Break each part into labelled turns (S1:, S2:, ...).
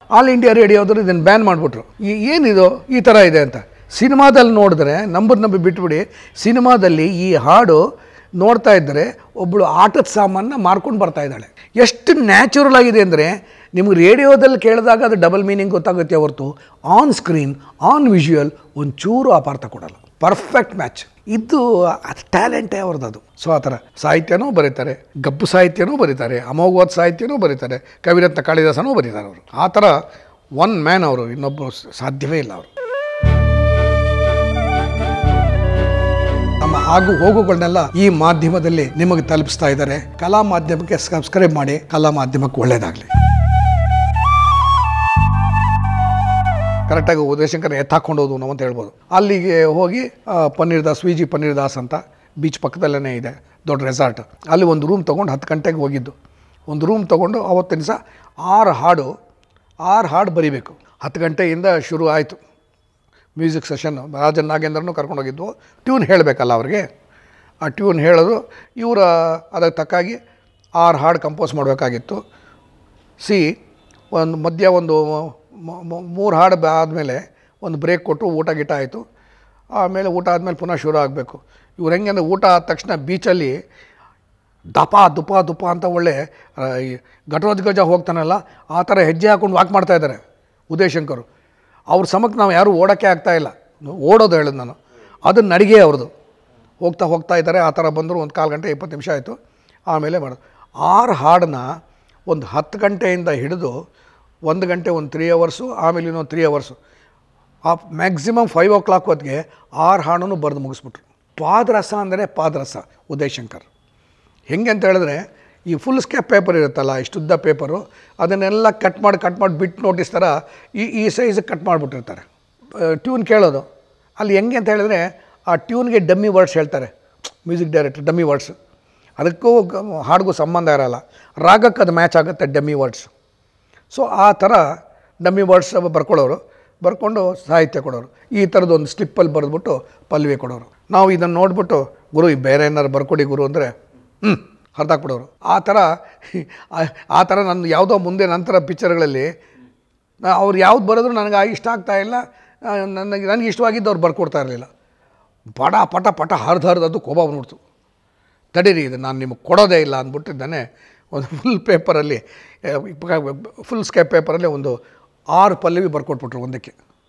S1: All India ರೇಡಿಯೋದ್ರು ಇದನ್ನು ban ಮಾಡಿಬಿಟ್ರು ಈ ಏನಿದು ಈ ಥರ ಇದೆ ಅಂತ ಸಿನಿಮಾದಲ್ಲಿ ನೋಡಿದ್ರೆ ನಂಬರ್ ನಂಬಿ ಬಿಟ್ಬಿಡಿ ಸಿನಿಮಾದಲ್ಲಿ ಈ ಹಾಡು ನೋಡ್ತಾ ಇದ್ದರೆ ಒಬ್ಬಳು ಆಟದ ಸಾಮಾನ ಮಾರ್ಕೊಂಡು ಬರ್ತಾ ಇದ್ದಾಳೆ ಎಷ್ಟು ನ್ಯಾಚುರಲ್ ಆಗಿದೆ ಅಂದರೆ ನಿಮ್ಗೆ ರೇಡಿಯೋದಲ್ಲಿ ಕೇಳಿದಾಗ ಅದು ಡಬಲ್ ಮೀನಿಂಗ್ ಗೊತ್ತಾಗುತ್ತೆ ಹೊರತು ಆನ್ ಸ್ಕ್ರೀನ್ ಆನ್ ವಿಜುವಲ್ ಒಂಚೂರು ಅಪಾರ್ಥ ಕೊಡಲ್ಲ ಪರ್ಫೆಕ್ಟ್ ಮ್ಯಾಚ್ ಇದು ಅದು ಟ್ಯಾಲೆಂಟೇ ಅವ್ರದ್ದು ಅದು ಸೊ ಆ ಥರ ಸಾಹಿತ್ಯನೂ ಬರೀತಾರೆ ಗಬ್ಬು ಸಾಹಿತ್ಯನೂ ಬರೀತಾರೆ ಅಮೋಘವಾದ ಸಾಹಿತ್ಯನೂ ಬರೀತಾರೆ ಕವಿರತ್ನ ಕಾಳಿದಾಸನೂ ಬರೀತಾರೆ ಅವರು ಆ ಥರ ಒನ್ ಮ್ಯಾನ್ ಅವರು ಇನ್ನೊಬ್ಬರು ಸಾಧ್ಯವೇ ಇಲ್ಲ ಅವರು ನಮ್ಮ ಆಗು ಹೋಗುಗಳನ್ನೆಲ್ಲ ಈ ಮಾಧ್ಯಮದಲ್ಲಿ ನಿಮಗೆ ತಲುಪಿಸ್ತಾ ಇದ್ದಾರೆ ಕಲಾ ಮಾಧ್ಯಮಕ್ಕೆ ಸಬ್ಸ್ಕ್ರೈಬ್ ಮಾಡಿ ಕಲಾ ಮಾಧ್ಯಮಕ್ಕೆ ಒಳ್ಳೇದಾಗಲಿ ಕರೆಕ್ಟಾಗಿ ಉದಯಶಂಕರ್ ಎತ್ತಾಕೊಂಡು ಹೋದ್ವು ನಾವು ಅಂತ ಹೇಳ್ಬೋದು ಅಲ್ಲಿಗೆ ಹೋಗಿ ಆ, ಪನ್ನೀರ್ ದಾಸ್ ವಿ ಜಿ ಪನ್ನೀರ್ ದಾಸ್ ಅಂತ ಬೀಚ್ ಪಕ್ಕದಲ್ಲೇ ಇದೆ ದೊಡ್ಡ ರೆಸಾರ್ಟ್ ಅಲ್ಲಿ ಒಂದು ರೂಮ್ ತೊಗೊಂಡು ಹತ್ತು ಗಂಟೆಗೆ ಹೋಗಿದ್ದು ಒಂದು ರೂಮ್ ತೊಗೊಂಡು ಅವತ್ತಿನ ದಿವಸ ಆರು ಹಾಡು ಆರು ಹಾಡು ಬರಿಬೇಕು ಹತ್ತು ಗಂಟೆಯಿಂದ ಶುರು ಆಯಿತು ಮ್ಯೂಸಿಕ್ ಸೆಷನ್ ರಾಜನ್ ನಾಗೇಂದ್ರನೂ ಕರ್ಕೊಂಡು ಹೋಗಿದ್ವು ಟ್ಯೂನ್ ಹೇಳಬೇಕಲ್ಲ ಅವ್ರಿಗೆ ಆ ಟ್ಯೂನ್ ಹೇಳೋದು ಇವರ ಅದಕ್ಕೆ ತಕ್ಕಾಗಿ ಆರು ಹಾಡು ಕಂಪೋಸ್ ಮಾಡಬೇಕಾಗಿತ್ತು ಸಿ ಒಂದು ಮಧ್ಯ ಒಂದು ಮೂರು ಹಾಡು ಆದಮೇಲೆ ಒಂದು ಬ್ರೇಕ್ ಕೊಟ್ಟು ಊಟ ಗೀಟ ಆಯಿತು ಆಮೇಲೆ ಊಟ ಆದಮೇಲೆ ಪುನಃ ಶುರು ಆಗಬೇಕು ಇವ್ರು ಹೆಂಗೆ ಅಂದರೆ ಊಟ ಆದ ತಕ್ಷಣ ಬೀಚಲ್ಲಿ ದಪ ದುಪ ದುಪ ಅಂತ ಒಳ್ಳೆ ಆ, ಈ ಘಟೋದ್ಗಜ ಹೋಗ್ತಾನಲ್ಲ ಆ ಥರ ಹೆಜ್ಜೆ ಹಾಕೊಂಡು ವಾಕ್ ಮಾಡ್ತಾ ಇದ್ದಾರೆ ಉದಯಶಂಕರು ಅವ್ರ ಸಮಕ್ಕೆ ನಾವು ಯಾರೂ ಓಡೋಕ್ಕೆ ಆಗ್ತಾ ಇಲ್ಲ ಓಡೋದು ಹೇಳಿದ್ ನಾನು ಅದು ನಡಿಗೆ ಅವ್ರದ್ದು ಹೋಗ್ತಾ ಹೋಗ್ತಾ ಇದ್ದಾರೆ ಆ ಥರ ಬಂದರು ಒಂದು ಕಾಲು ಗಂಟೆ ಇಪ್ಪತ್ತು ನಿಮಿಷ ಆಯಿತು ಆಮೇಲೆ ಮಾಡೋದು ಆರು ಹಾಡನ್ನ ಒಂದು ಹತ್ತು ಗಂಟೆಯಿಂದ ಹಿಡಿದು ಒಂದು ಗಂಟೆ ಒಂದು ತ್ರೀ ಅವರ್ಸು ಆಮೇಲೆ ಇನ್ನೊಂದು ತ್ರೀ ಅವರ್ಸು ಆ ಮ್ಯಾಕ್ಸಿಮಮ್ ಫೈವ್ ಓ ಕ್ಲಾಕ್ ಹೊತ್ತಿಗೆ ಆರು ಹಾಡನ್ನು ಬರೆದು ಮುಗಿಸ್ಬಿಟ್ರು ಪಾದರಸ ಅಂದರೆ ಪಾದರಸ ಉದಯಶಂಕರ್ ಹೆಂಗೆ ಅಂತ ಹೇಳಿದ್ರೆ ಈ ಫುಲ್ ಸ್ಕ್ಯಾಪ್ ಪೇಪರ್ ಇರುತ್ತಲ್ಲ ಇಷ್ಟುದ್ದ ಪೇಪರು ಅದನ್ನೆಲ್ಲ ಕಟ್ ಮಾಡಿ ಕಟ್ ಮಾಡಿ ಬಿಟ್ಟು ನೋಟಿಸ್ ಥರ ಈ ಈ ಸೈಜಿಗೆ ಕಟ್ ಮಾಡಿಬಿಟ್ಟಿರ್ತಾರೆ ಟ್ಯೂನ್ ಕೇಳೋದು ಅಲ್ಲಿ ಹೆಂಗೆ ಅಂತ ಹೇಳಿದ್ರೆ ಆ ಟ್ಯೂನ್ಗೆ ಡಮ್ಮಿ ವರ್ಡ್ಸ್ ಹೇಳ್ತಾರೆ ಮ್ಯೂಸಿಕ್ ಡೈರೆಕ್ಟರ್ ಡಮ್ಮಿ ವರ್ಡ್ಸ್ ಅದಕ್ಕೂ ಗ- ಹಾಡಿಗೂ ಸಂಬಂಧ ಇರಲ್ಲ ರಾಗಕ್ಕೆ ಅದು ಮ್ಯಾಚ್ ಆಗುತ್ತೆ ಡಮ್ಮಿ ವರ್ಡ್ಸ್ ಸೊ ಆ ಥರ ಡಮ್ಮಿ ವರ್ಡ್ಸ್ ಬರ್ಕೊಳ್ಳೋರು ಬರ್ಕೊಂಡು ಸಾಹಿತ್ಯ ಕೊಡೋರು ಈ ಥರದ್ದು ಒಂದು ಸ್ಲಿಪ್ಪಲ್ಲಿ ಬರೆದ್ಬಿಟ್ಟು ಪಲ್ವಿ ಕೊಡೋರು ನಾವು ಇದನ್ನು ನೋಡ್ಬಿಟ್ಟು ಗುರು ಈ ಬೇರೆ ಏನಾರು ಬರ್ಕೊಡಿ ಗುರು ಅಂದರೆ ಹ್ಞೂ ಹರಿದಾಕ್ಬಿಡೋರು ಆ ಥರ ಆ- ಆ ಥರ ನನ್ನ ಯಾವುದೋ ಮುಂದೆ ನಂತರ ಪಿಕ್ಚರ್ಗಳಲ್ಲಿ ನಾ- ಅವ್ರು ಯಾವ್ದು ಬರೆದ್ರು ನನಗೆ ಆ ಇಷ್ಟ ಆಗ್ತಾ ಇಲ್ಲ ಆ, ನನಗೆ ನನಗೆ ಇಷ್ಟವಾಗಿದ್ದು ಅವ್ರು ಬರ್ಕೊಡ್ತಾ ಇರಲಿಲ್ಲ ಪಟ ಪಟ ಪಟ ಹರಿದು ಹರಿದು ಅದು ಕೋಪ ಬಂದ್ಬಿಡ್ತು ತಡೀರಿ ಇದು ನಾನು ನಿಮಗೆ ಕೊಡೋದೇ ಇಲ್ಲ ಅಂದ್ಬಿಟ್ಟಿದ್ದಾನೆ ಒಂದು ಫುಲ್ ಪೇಪರಲ್ಲಿ ಫುಲ್ ಸ್ಕೇಪ್ ಪೇಪರಲ್ಲಿ ಒಂದು ಆರು ಪಲ್ಲವಿ ಬರ್ಕೊಟ್ಬಿಟ್ರು ಒಂದಕ್ಕೆ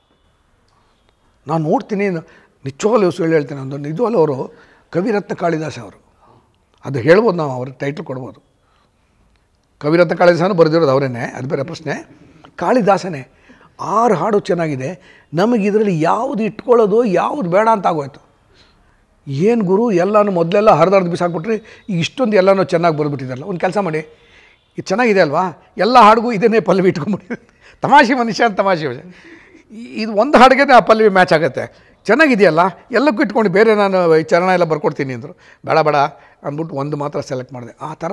S1: ನಾನು ನೋಡ್ತೀನಿ ನಿಜವಾಗ್ಲೂ ಸುಳ್ಳು ಹೇಳ್ತೀನಿ ಒಂದು ನಿಜವಾಗ್ಲೂ ಅವರು ಕವಿರತ್ನ ಕಾಳಿದಾಸ ಅವರು ಅದು ಹೇಳ್ಬೋದು ನಾವು ಅವ್ರಿಗೆ ಟೈಟ್ಲ್ ಕೊಡ್ಬೋದು ಕವಿರತ್ನ ಕಾಳಿದಾಸನೂ ಬರೆದಿರೋದು ಅವರೇನೆ ಅದು ಬೇರೆ ಪ್ರಶ್ನೆ ಕಾಳಿದಾಸನೇ ಆರು ಹಾಡು ಚೆನ್ನಾಗಿದೆ ನಮಗೆ ಇದರಲ್ಲಿ ಯಾವುದು ಇಟ್ಕೊಳ್ಳೋದು ಯಾವುದು ಬೇಡ ಅಂತ ಆಗೋಯ್ತು ಏನು ಗುರು ಎಲ್ಲನೂ ಮೊದಲೆಲ್ಲ ಹರಿದಾರ್ದು ಬಿಸಾಕ್ಬಿಟ್ರಿ ಈಗ ಇಷ್ಟೊಂದು ಎಲ್ಲನೂ ಚೆನ್ನಾಗಿ ಬರೆದ್ಬಿಟ್ಟಿದ್ದಾರಲ್ಲ ಒಂದು ಕೆಲಸ ಮಾಡಿ ಇದು ಚೆನ್ನಾಗಿದೆ ಅಲ್ವಾ ಎಲ್ಲ ಹಾಡಿಗೂ ಇದನ್ನೇ ಪಲ್ಲವಿ ಇಟ್ಕೊಂಬಿಡಿ ತಮಾಷೆ ಮನುಷ್ಯ ಅಂತ ತಮಾಷೆ ಮನುಷ್ಯ. ಈ- ಇದು ಒಂದು ಹಾಡಿಗೆ ಆ ಪಲ್ಲವಿ ಮ್ಯಾಚ್ ಆಗುತ್ತೆ ಚೆನ್ನಾಗಿದೆಯಲ್ಲ ಎಲ್ಲಕ್ಕೂ ಇಟ್ಕೊಂಡು ಬೇರೆ ನಾನು ಈ ಚರಣ ಎಲ್ಲ ಬರ್ಕೊಡ್ತೀನಿ ಅಂದರು ಬೇಡ ಬೇಡ ಅಂದ್ಬಿಟ್ಟು ಒಂದು ಮಾತ್ರ ಸೆಲೆಕ್ಟ್ ಮಾಡಿದೆ ಆ ಥರ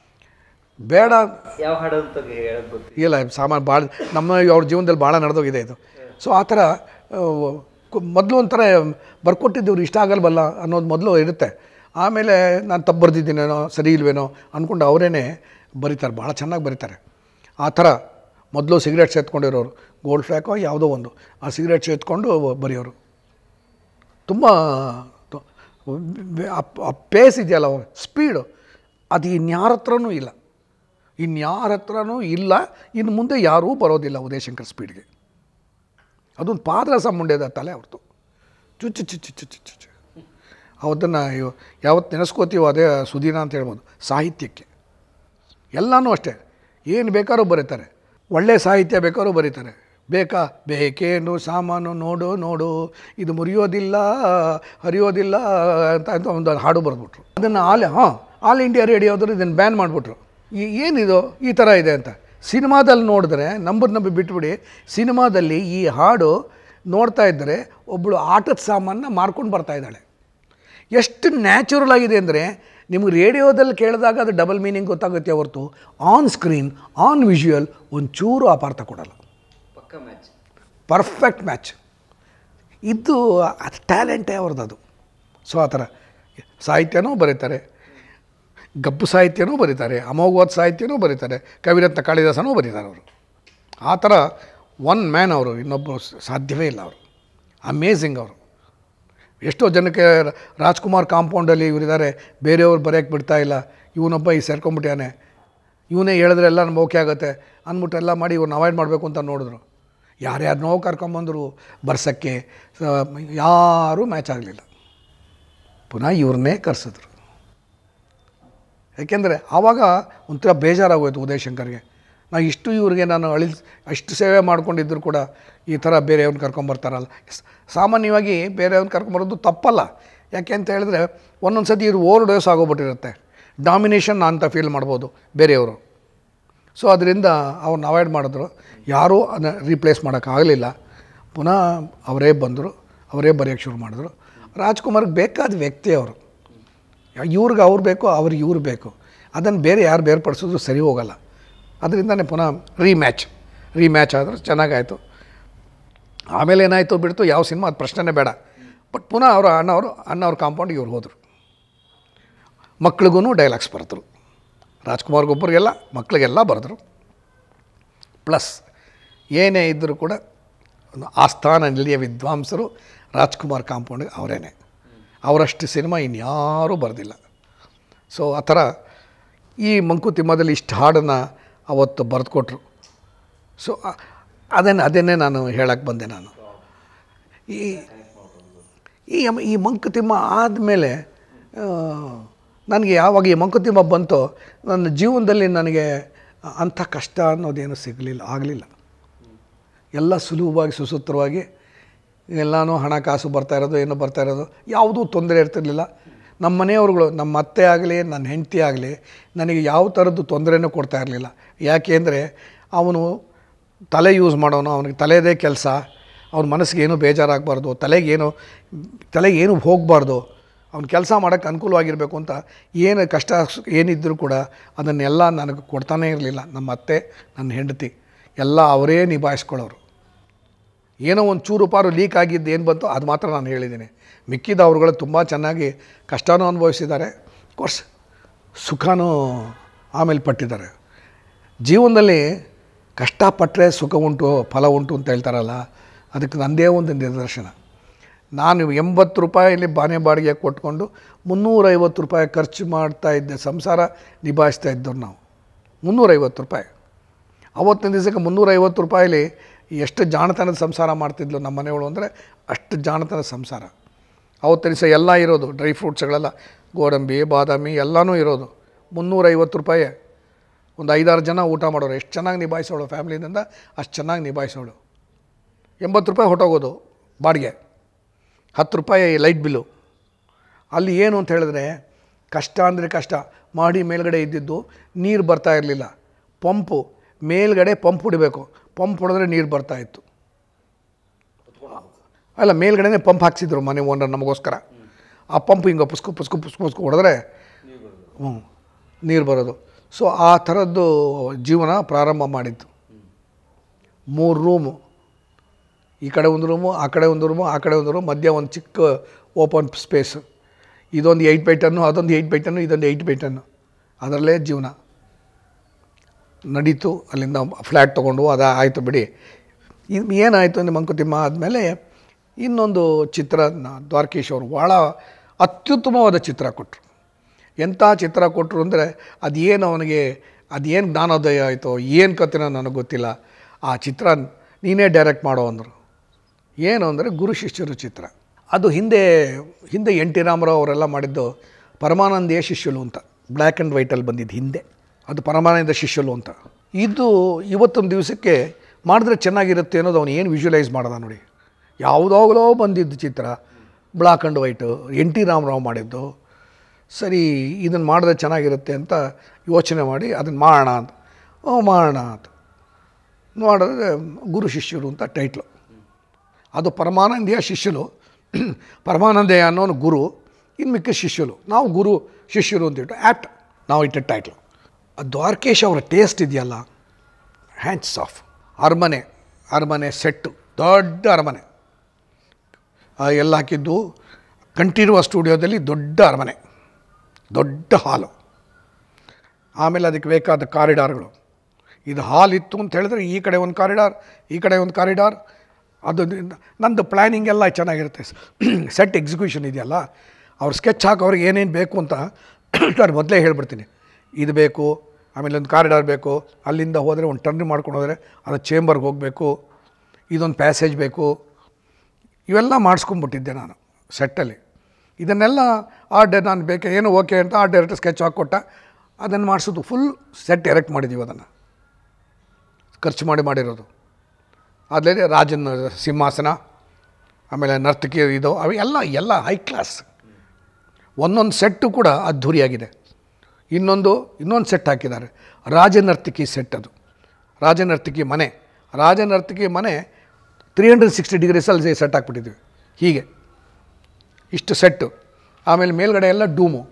S1: ಬೇಡ
S2: ಯಾವ ಹಾಡು ಅಂತ ಹೇಳಕ್ ಗೊತ್ತಿಲ್ಲ
S1: ಇಲ್ಲ ಸಾಮಾನು ಭಾಳ ನಮ್ಮ ಅವ್ರ ಜೀವನದಲ್ಲಿ ಭಾಳ ನಡೆದೋಗಿದೆ ಇದು ಸೊ ಆ ಥರ ಮೊದಲು ಒಂಥರ ಬರ್ಕೊಟ್ಟಿದ್ದವ್ರು ಇಷ್ಟ ಆಗಲ್ವಲ್ಲ ಅನ್ನೋದು ಮೊದಲು ಇರುತ್ತೆ ಆಮೇಲೆ ನಾನು ತಪ್ಪು ಬರ್ದಿದ್ದೀನೇನೋ ಸರಿ ಇಲ್ವೇನೋ ಅಂದ್ಕೊಂಡು ಅವರೇ ಬರೀತಾರೆ ಭಾಳ ಚೆನ್ನಾಗಿ ಬರೀತಾರೆ ಆ ಥರ ಮೊದಲು ಸಿಗರೇಟ್ ಸೇತ್ಕೊಂಡಿರೋರು ಗೋಲ್ಡ್ ಫ್ಲ್ಯಾಕೋ ಯಾವುದೋ ಒಂದು ಆ ಸಿಗರೇಟ್ ಸೇತ್ಕೊಂಡು ಬರೆಯೋರು ತುಂಬ ತು- ಆ- ಆ ಪೇಸ್ ಇದೆಯಲ್ಲ ಸ್ಪೀಡು ಅದು ಇನ್ಯಾರ ಹತ್ರನೂ ಇಲ್ಲ ಇನ್ಯಾರ ಹತ್ರನೂ ಇಲ್ಲ ಇನ್ನು ಮುಂದೆ ಯಾರೂ ಬರೋದಿಲ್ಲ ಉದಯಶಂಕರ್ ಸ್ಪೀಡ್ಗೆ ಅದೊಂದು ಪಾದರಸ ಮುಂಡೆದ ತಲೆ ಅವ್ರದ್ದು ಚುಚ್ಚು ಚುಚ್ಚು ಚುಚ್ಚು ಚುಚ್ಚು ಅವತ್ತನ್ನು ಯಾವತ್ತು ನೆನೆಸ್ಕೋತೀವೋ ಅದೇ ಸುದೀನ ಅಂತ ಹೇಳ್ಬೋದು ಸಾಹಿತ್ಯಕ್ಕೆ ಎಲ್ಲನೂ ಅಷ್ಟೇ ಏನು ಬೇಕಾದ್ರೂ ಬರೀತಾರೆ ಒಳ್ಳೆಯ ಸಾಹಿತ್ಯ ಬೇಕಾದ್ರೂ ಬರೀತಾರೆ ಬೇಕಾ ಬೇಕೇನು ಸಾಮಾನು ನೋಡು ನೋಡು ಇದು ಮುರಿಯೋದಿಲ್ಲ ಹರಿಯೋದಿಲ್ಲ ಅಂತ ಅಂತ ಒಂದು ಹಾಡು ಬರೆದ್ಬಿಟ್ರು ಅದನ್ನು ಆಲ್ ಹಾಂ ಆಲ್ ಇಂಡಿಯಾ ರೇಡಿಯೋದ್ರು ಇದನ್ನು ಬ್ಯಾನ್ ಮಾಡಿಬಿಟ್ರು ಈ ಏನಿದು ಈ ಥರ ಇದೆ ಅಂತ ಸಿನಿಮಾದಲ್ಲಿ ನೋಡಿದ್ರೆ ನಂಬರ್ ನಂಬಿ ಬಿಟ್ಬಿಡಿ ಸಿನಿಮಾದಲ್ಲಿ ಈ ಹಾಡು ನೋಡ್ತಾ ಇದ್ದರೆ ಒಬ್ಬಳು ಆಟದ ಸಾಮಾನ ಮಾರ್ಕೊಂಡು ಬರ್ತಾ ಇದ್ದಾಳೆ ಎಷ್ಟು ನ್ಯಾಚುರಲ್ ಆಗಿದೆ ಅಂದರೆ ನಿಮಗೆ ರೇಡಿಯೋದಲ್ಲಿ ಕೇಳಿದಾಗ ಅದು ಡಬಲ್ ಮೀನಿಂಗ್ ಗೊತ್ತಾಗುತ್ತೆ ಹೊರತು ಆನ್ ಸ್ಕ್ರೀನ್ ಆನ್ ವಿಜುವಲ್ ಒಂಚೂರು ಅಪಾರ್ಥ ಕೊಡಲ್ಲ
S2: ಪಕ್ಕ ಮ್ಯಾಚ್
S1: ಪರ್ಫೆಕ್ಟ್ ಮ್ಯಾಚ್ ಇದು ಅದು ಟ್ಯಾಲೆಂಟೇ ಅವ್ರದ್ದು ಅದು ಸೊ ಆ ಥರ ಸಾಹಿತ್ಯನೂ ಬರೀತಾರೆ ಗಬ್ಬು ಸಾಹಿತ್ಯನೂ ಬರೀತಾರೆ ಅಮೋಘವಾದ ಸಾಹಿತ್ಯನೂ ಬರೀತಾರೆ ಕವಿರತ್ನ ಕಾಳಿದಾಸನೂ ಬರೀತಾರೆ ಅವರು ಆ ಥರ ಒನ್ ಮ್ಯಾನ್ ಅವರು ಇನ್ನೊಬ್ಬರು ಸಾಧ್ಯವೇ ಇಲ್ಲ ಅವರು ಅಮೇಝಿಂಗ್ ಅವರು ಎಷ್ಟೋ ಜನಕ್ಕೆ ರ- ರಾಜ್ಕುಮಾರ್ ಕಾಂಪೌಂಡಲ್ಲಿ ಇವರಿದ್ದಾರೆ ಬೇರೆಯವ್ರು ಬರೆಯೋಕ್ಕೆ ಬಿಡ್ತಾ ಇಲ್ಲ ಇವನೊಬ್ಬ ಈ ಸೇರ್ಕೊಂಬಿಟ್ಟಾನೆ ಇವನೇ ಹೇಳಿದ್ರೆ ಎಲ್ಲ ನಮ್ಗೆ ಓಕೆ ಆಗುತ್ತೆ ಅಂದ್ಬಿಟ್ಟು ಎಲ್ಲ ಮಾಡಿ ಇವ್ರನ್ನ ಅವಾಯ್ಡ್ ಮಾಡಬೇಕು ಅಂತ ನೋಡಿದ್ರು ಯಾರ್ಯಾರನ್ನೋ ಕರ್ಕೊಂಬಂದರು ಬರ್ಸೋಕ್ಕೆ ಸ- ಯಾರೂ ಮ್ಯಾಚ್ ಆಗಲಿಲ್ಲ ಪುನಃ ಇವ್ರನ್ನೇ ಕರೆಸಿದ್ರು ಯಾಕೆಂದರೆ ಆವಾಗ ಒಂಥರ ಬೇಜಾರಾಗೋಯ್ತು ಉದಯ್ ಶಂಕರ್ಗೆ ನಾ ಇಷ್ಟು ಇವ್ರಿಗೆ ನಾನು ಅಳಿಲ್ ಅಷ್ಟು ಸೇವೆ ಮಾಡ್ಕೊಂಡಿದ್ರು ಕೂಡ ಈ ಥರ ಬೇರೆಯವ್ರನ್ನ ಕರ್ಕೊಂಬರ್ತಾರಲ್ಲ ಸ್- ಸಾಮಾನ್ಯವಾಗಿ ಬೇರೆಯವ್ರನ್ನ ಕರ್ಕೊಂಬರೋದು ತಪ್ಪಲ್ಲ ಯಾಕೆ ಅಂತ ಹೇಳಿದ್ರೆ ಒಂದೊಂದು ಸತಿ ಇವ್ರು ಓವರ್ ಡೋಸ್ ಆಗೋಗ್ಬಿಟ್ಟಿರುತ್ತೆ ಡಾಮಿನೇಷನ್ ಅಂತ ಫೀಲ್ ಮಾಡ್ಬೋದು ಬೇರೆಯವರು ಸೊ ಅದರಿಂದ ಅವ್ರನ್ನ ಅವಾಯ್ಡ್ ಮಾಡಿದ್ರು ಯಾರೂ ಅದನ್ನ ರೀಪ್ಲೇಸ್ ಮಾಡೋಕ್ಕಾಗಲಿಲ್ಲ ಪುನಃ ಅವರೇ ಬಂದರು ಅವರೇ ಬರೆಯೋಕ್ಕೆ ಶುರು ಮಾಡಿದ್ರು ರಾಜ್ಕುಮಾರ್ಗೆ ಬೇಕಾದ ವ್ಯಕ್ತಿ ಅವರು ಇವ್ರಿಗೆ ಅವ್ರು ಬೇಕು ಅವ್ರಿಗೆ ಇವ್ರು ಬೇಕು ಅದನ್ನು ಬೇರೆ ಯಾರು ಬೇರ್ಪಡಿಸೋದು ಸರಿ ಹೋಗಲ್ಲ ಅದರಿಂದನೇ ಪುನಃ ರೀಮ್ಯಾಚ್ ರೀಮ್ಯಾಚ್ ಆದರೂ ಚೆನ್ನಾಗಾಯಿತು ಆಮೇಲೆ ಏನಾಯಿತು ಬಿಡ್ತು ಯಾವ ಸಿನಿಮಾ ಅದು ಪ್ರಶ್ನೆನೇ ಬೇಡ ಬಟ್ ಪುನಃ ಅವರು ಅಣ್ಣವರು ಅಣ್ಣವ್ರ ಕಾಂಪೌಂಡಿಗೆ ಇವ್ರು ಹೋದರು ಮಕ್ಳಿಗೂ ಡೈಲಾಗ್ಸ್ ಬರೆದ್ರು ರಾಜ್ಕುಮಾರ್ಗೊಬ್ಬರಿಗೆಲ್ಲ ಮಕ್ಕಳಿಗೆಲ್ಲ ಬರೆದ್ರು ಪ್ಲಸ್ ಏನೇ ಇದ್ದರೂ ಕೂಡ ಒಂದು ಆಸ್ಥಾನ ನಿಲಿಯ ವಿದ್ವಾಂಸರು ರಾಜ್ಕುಮಾರ್ ಕಾಂಪೌಂಡಿಗೆ ಅವರೇನೆ ಅವರಷ್ಟು ಸಿನಿಮಾ ಇನ್ಯಾರೂ ಬರೆದಿಲ್ಲ ಸೊ ಆ ಥರ ಈ ಮಂಕುತಿಮ್ಮದಲ್ಲಿ ಇಷ್ಟು ಹಾಡನ್ನು ಅವತ್ತು ಬರೆದುಕೊಟ್ರು ಸೊ ಅದನ್ನೇ ಅದನ್ನೇ ನಾನು ಹೇಳಕ್ಕೆ ಬಂದೆ ನಾನು ಈ ಈ ಯಮ- ಈ ಮಂಕುತಿಮ್ಮ ಆದಮೇಲೆ ನನಗೆ ಯಾವಾಗ ಈ ಮಂಕುತಿಮ್ಮ ಬಂತೋ ನನ್ನ ಜೀವನದಲ್ಲಿ ನನಗೆ ಅಂಥ ಕಷ್ಟ ಅನ್ನೋದೇನು ಸಿಗಲಿಲ್ಲ ಆಗಲಿಲ್ಲ ಎಲ್ಲ ಸುಲಭವಾಗಿ ಸುಸೂತ್ರವಾಗಿ ಎಲ್ಲನೂ ಹಣಕಾಸು ಬರ್ತಾ ಇರೋದು ಏನೋ ಬರ್ತಾ ಇರೋದು ಯಾವುದೂ ತೊಂದರೆ ಇರ್ತಿರ್ಲಿಲ್ಲ ನಮ್ಮ ಮನೆಯವ್ರುಗಳು ನಮ್ಮ ಅತ್ತೆ ಆಗಲಿ ನನ್ನ ಹೆಂಡತಿ ಆಗಲಿ ನನಗೆ ಯಾವ ಥರದ್ದು ತೊಂದರೆನೂ ಕೊಡ್ತಾ ಇರಲಿಲ್ಲ ಯಾಕೆ ಅಂದರೆ ಅವನು ತಲೆ ಯೂಸ್ ಮಾಡೋನು ಅವನಿಗೆ ತಲೆದೇ ಕೆಲಸ ಅವ್ನ ಮನಸ್ಸಿಗೆ ಏನೂ ಬೇಜಾರಾಗಬಾರ್ದು ತಲೆಗೇನು ತಲೆಗೆ ಏನು ಹೋಗಬಾರ್ದು ಅವ್ನು ಕೆಲಸ ಮಾಡೋಕ್ಕೆ ಅನುಕೂಲವಾಗಿರಬೇಕು ಅಂತ ಏನು ಕಷ್ಟ ಸು- ಏನಿದ್ದರೂ ಕೂಡ ಅದನ್ನೆಲ್ಲ ನನಗೆ ಕೊಡ್ತಾನೇ ಇರಲಿಲ್ಲ ನಮ್ಮ ಅತ್ತೆ ನನ್ನ ಹೆಂಡತಿ ಎಲ್ಲ ಅವರೇ ನಿಭಾಯಿಸ್ಕೊಳ್ಳೋರು ಏನೋ ಒಂದು ಚೂರು ಪಾರು ಲೀಕ್ ಆಗಿದ್ದು ಏನು ಬಂತು ಅದು ಮಾತ್ರ ನಾನು ಹೇಳಿದ್ದೀನಿ ಮಿಕ್ಕಿದ ಅವ್ರುಗಳು ತುಂಬ ಚೆನ್ನಾಗಿ ಕಷ್ಟನೂ ಅನುಭವಿಸಿದ್ದಾರೆ ಕೋರ್ಸ್ ಸುಖನೂ ಆಮೇಲೆ ಪಟ್ಟಿದ್ದಾರೆ ಜೀವನದಲ್ಲಿ ಕಷ್ಟಪಟ್ಟರೆ ಸುಖ ಉಂಟು ಫಲ ಉಂಟು ಅಂತ ಹೇಳ್ತಾರಲ್ಲ ಅದಕ್ಕೆ ನನ್ನದೇ ಒಂದು ನಿದರ್ಶನ ನಾನು ಎಂಬತ್ತು ರೂಪಾಯಲ್ಲಿ ಬಾನೆ ಬಾಡಿಗೆ ಕೊಟ್ಕೊಂಡು ಮುನ್ನೂರೈವತ್ತು ರೂಪಾಯಿ ಖರ್ಚು ಮಾಡ್ತಾ ಇದ್ದೆ ಸಂಸಾರ ನಿಭಾಯಿಸ್ತಾ ಇದ್ದವ್ರು ನಾವು ಮುನ್ನೂರೈವತ್ತು ರೂಪಾಯಿ ಅವತ್ತಿನ ದಿವಸಕ್ಕೆ ಮುನ್ನೂರೈವತ್ತು ರೂಪಾಯಿಲಿ ಎಷ್ಟು ಜಾಣತನದ ಸಂಸಾರ ಮಾಡ್ತಿದ್ಲು ನಮ್ಮ ಮನೆಯವಳು ಅಂದರೆ ಅಷ್ಟು ಜಾಣತನದ ಸಂಸಾರ ಅವತ್ತಿನ ದಿವಸ ಎಲ್ಲ ಇರೋದು ಡ್ರೈ ಫ್ರೂಟ್ಸ್ಗಳೆಲ್ಲ ಗೋಡಂಬಿ ಬಾದಾಮಿ ಎಲ್ಲನೂ ಇರೋದು ಮುನ್ನೂರೈವತ್ತು ರೂಪಾಯಿ ಒಂದು ಐದಾರು ಜನ ಊಟ ಮಾಡೋರು ಎಷ್ಟು ಚೆನ್ನಾಗಿ ನಿಭಾಯಿಸೋಳು ಫ್ಯಾಮ್ಲಿನಿಂದ ಅಷ್ಟು ಚೆನ್ನಾಗಿ ನಿಭಾಯಿಸೋಳು ಎಂಬತ್ತು ರೂಪಾಯಿ ಹೊಟ್ಟೋಗೋದು ಬಾಡಿಗೆ ಹತ್ತು ರೂಪಾಯಿ ಲೈಟ್ ಬಿಲ್ಲು ಅಲ್ಲಿ ಏನು ಅಂತ ಹೇಳಿದ್ರೆ ಕಷ್ಟ ಅಂದರೆ ಕಷ್ಟ ಮಾಡಿ ಮೇಲ್ಗಡೆ ಇದ್ದಿದ್ದು ನೀರು ಬರ್ತಾ ಇರಲಿಲ್ಲ ಪಂಪು ಮೇಲ್ಗಡೆ ಪಂಪ್ ಹೊಡಿಬೇಕು ಪಂಪ್ ಹೊಡೆದ್ರೆ ನೀರು ಬರ್ತಾ ಇತ್ತು ಅಲ್ಲ ಮೇಲ್ಗಡೆನೇ ಪಂಪ್ ಹಾಕ್ಸಿದ್ರು ಮನೆ ಓನರ್ ನಮಗೋಸ್ಕರ ಆ ಪಂಪ್ ಹಿಂಗೆ ಪುಸ್ಕು ಪುಸ್ಕು ಪುಸ್ಕು ಪುಸ್ಕು ಹೊಡೆದ್ರೆ ಹ್ಞೂ ನೀರು ಬರೋದು ಸೊ ಆ ಥರದ್ದು ಜೀವನ ಪ್ರಾರಂಭ ಮಾಡಿದ್ದು ಮೂರು ರೂಮು ಈ ಕಡೆ ಒಂದು ರೂಮು ಆ ಕಡೆ ಒಂದು ರೂಮು ಆ ಕಡೆ ಒಂದು ರೂಮ್ ಮಧ್ಯ ಒಂದು ಚಿಕ್ಕ ಓಪನ್ ಸ್ಪೇಸ್ ಇದೊಂದು ಏಯ್ಟ್ ಬೈ ಟನ್ನು ಅದೊಂದು ಏಯ್ಟ್ ಬೈ ಟನ್ನು ಇದೊಂದು ಏಯ್ಟ್ ಬೈ ಟನ್ನು ಅದರಲ್ಲೇ ಜೀವನ ನಡೀತು ಅಲ್ಲಿಂದ ಫ್ಲ್ಯಾಟ್ ತೊಗೊಂಡು ಅದು ಆಯಿತು ಬಿಡಿ ಇದು ಏನಾಯಿತು ಅಂದರೆ ಮಂಕುತಿಮ್ಮ ಆದಮೇಲೆ ಇನ್ನೊಂದು ಚಿತ್ರ ನ- ದ್ವಾರಕೀಶ್ ಅವರು ಭಾಳ ಅತ್ಯುತ್ತಮವಾದ ಚಿತ್ರ ಕೊಟ್ಟರು ಎಂಥ ಚಿತ್ರ ಕೊಟ್ಟರು ಅಂದರೆ ಅದೇನು ಅವನಿಗೆ ಅದೇನು ಜ್ಞಾನೋದಯ ಆಯಿತೋ ಏನು ಕಥೆನೋ ನನಗೆ ಗೊತ್ತಿಲ್ಲ ಆ ಚಿತ್ರ ನೀನೇ ಡೈರೆಕ್ಟ್ ಮಾಡೋ ಅಂದರು ಏನು ಅಂದರೆ ಗುರು ಶಿಷ್ಯರು ಚಿತ್ರ ಅದು ಹಿಂದೆ ಹಿಂದೆ ಎನ್ ಟಿ ರಾಮರಾವ್ ಅವರೆಲ್ಲ ಮಾಡಿದ್ದು ಪರಮಾನಂದೀಯ ಶಿಷ್ಯಲು ಅಂತ ಬ್ಲ್ಯಾಕ್ ಆ್ಯಂಡ್ ವೈಟಲ್ಲಿ ಬಂದಿದ್ದು ಹಿಂದೆ ಅದು ಪರಮಾನಂದ ಶಿಷ್ಯಲು ಅಂತ ಇದು ಇವತ್ತೊಂದು ದಿವಸಕ್ಕೆ ಮಾಡಿದ್ರೆ ಚೆನ್ನಾಗಿರುತ್ತೆ ಅನ್ನೋದು ಅವನು ಏನು ವಿಜುವಲೈಸ್ ಮಾಡ್ದ ನೋಡಿ ಯಾವುದಾಗಲೋ ಬಂದಿದ್ದು ಚಿತ್ರ black and white N T Ramarao ಮಾಡಿದ್ದು ಸರಿ ಇದನ್ನು ಮಾಡಿದ್ರೆ ಚೆನ್ನಾಗಿರುತ್ತೆ ಅಂತ ಯೋಚನೆ ಮಾಡಿ ಅದನ್ನು ಮಾಡೋಣ ಅಂತ ಹ್ಞೂ ಮಾಡೋಣ ಅಂತ ನೋಡಿದ್ರೆ ಗುರು ಶಿಷ್ಯರು ಅಂತ ಟೈಟ್ಲು ಅದು ಪರಮಾನಂದಿಯ ಶಿಷ್ಯಲು ಪರಮಾನಂದಯ್ಯ ಅನ್ನೋನು ಗುರು ಇನ್ನು ಮಿಕ್ಕ ಶಿಷ್ಯಲು ನಾವು ಗುರು ಶಿಷ್ಯರು ಅಂತಿಟ್ಟು ಆ್ಯಪ್ಟ್ ನಾವು ಇಟ್ಟ ಟೈಟ್ಲು ದ್ವಾರಕೇಶ್ ಅವರ ಟೇಸ್ಟ್ ಇದೆಯಲ್ಲ ಹ್ಯಾಂಡ್ಸ್ ಆಫ್ ಅರಮನೆ ಅರಮನೆ ಸೆಟ್ಟು ದೊಡ್ಡ ಅರಮನೆ ಆ ಎಲ್ಲ ಹಾಕಿದ್ದು ಕಂಠೀರುವ ಸ್ಟುಡಿಯೋದಲ್ಲಿ ದೊಡ್ಡ ಅರಮನೆ ದೊಡ್ಡ ಹಾಲು ಆಮೇಲೆ ಅದಕ್ಕೆ ಬೇಕಾದ ಕಾರಿಡಾರ್ಗಳು ಇದು ಹಾಲ್ ಇತ್ತು ಅಂತ ಹೇಳಿದ್ರೆ ಈ ಕಡೆ ಒಂದು ಕಾರಿಡಾರ್ ಈ ಕಡೆ ಒಂದು ಕಾರಿಡಾರ್ ಅದು ನಂದು ಪ್ಲ್ಯಾನಿಂಗ್ ಎಲ್ಲ ಚೆನ್ನಾಗಿರುತ್ತೆ ಸೆಟ್ ಎಕ್ಸಿಕ್ಯೂಷನ್ ಇದೆಯಲ್ಲ ಅವ್ರು ಸ್ಕೆಚ್ ಹಾಕೋರಿಗೆ ಏನೇನು ಬೇಕು ಅಂತ ನಾನು ಮೊದಲೇ ಹೇಳ್ಬಿಡ್ತೀನಿ ಇದು ಬೇಕು ಆಮೇಲೆ ಒಂದು ಕಾರಿಡಾರ್ ಬೇಕು ಅಲ್ಲಿಂದ ಹೋದರೆ ಒಂದು ಟರ್ನ್ ಮಾಡ್ಕೊಂಡು ಹೋದರೆ ಅದು ಚೇಂಬರ್ಗೆ ಹೋಗಬೇಕು ಇದೊಂದು ಪ್ಯಾಸೇಜ್ ಬೇಕು ಇವೆಲ್ಲ ಮಾಡಿಸ್ಕೊಂಬಿಟ್ಟಿದ್ದೆ ನಾನು ಸೆಟ್ಟಲ್ಲಿ ಇದನ್ನೆಲ್ಲ ಆ ಡೇ ನಾನು ಬೇಕೆ ಏನು ಓಕೆ ಅಂತ ಆ ಡೈರೆಕ್ಟ್ ಸ್ಕೆಚ್ ಹಾಕ್ಕೊಟ್ಟ ಅದನ್ನು ಮಾಡಿಸೋದು ಫುಲ್ ಸೆಟ್ ಎರೆಕ್ಟ್ ಮಾಡಿದ್ದೀವಿ ಅದನ್ನು ಖರ್ಚು ಮಾಡಿ ಮಾಡಿರೋದು ಅದೇ ರಾಜನ ಸಿಂಹಾಸನ ಆಮೇಲೆ ನರ್ತಕಿ ಇದು ಅವು ಎಲ್ಲ ಎಲ್ಲ ಹೈ ಕ್ಲಾಸ್ ಒಂದೊಂದು ಸೆಟ್ಟು ಕೂಡ ಅದ್ಧೂರಿಯಾಗಿದೆ ಇನ್ನೊಂದು ಇನ್ನೊಂದು ಸೆಟ್ ಹಾಕಿದ್ದಾರೆ ರಾಜನರ್ತಕಿ ಸೆಟ್ ಅದು ರಾಜನರ್ತಕಿ ಮನೆ ರಾಜನರ್ತಕಿ ಮನೆ ತ್ರೀ ಹಂಡ್ರೆಡ್ ಸಿಕ್ಸ್ಟಿ ಡಿಗ್ರೀಸಲ್ಲಿ ಸೆಟ್ ಹಾಕ್ಬಿಟ್ಟಿದ್ವಿ ಹೀಗೆ ಇಷ್ಟು ಸೆಟ್ಟು ಆಮೇಲೆ ಮೇಲ್ಗಡೆ ಎಲ್ಲ ಡೂಮು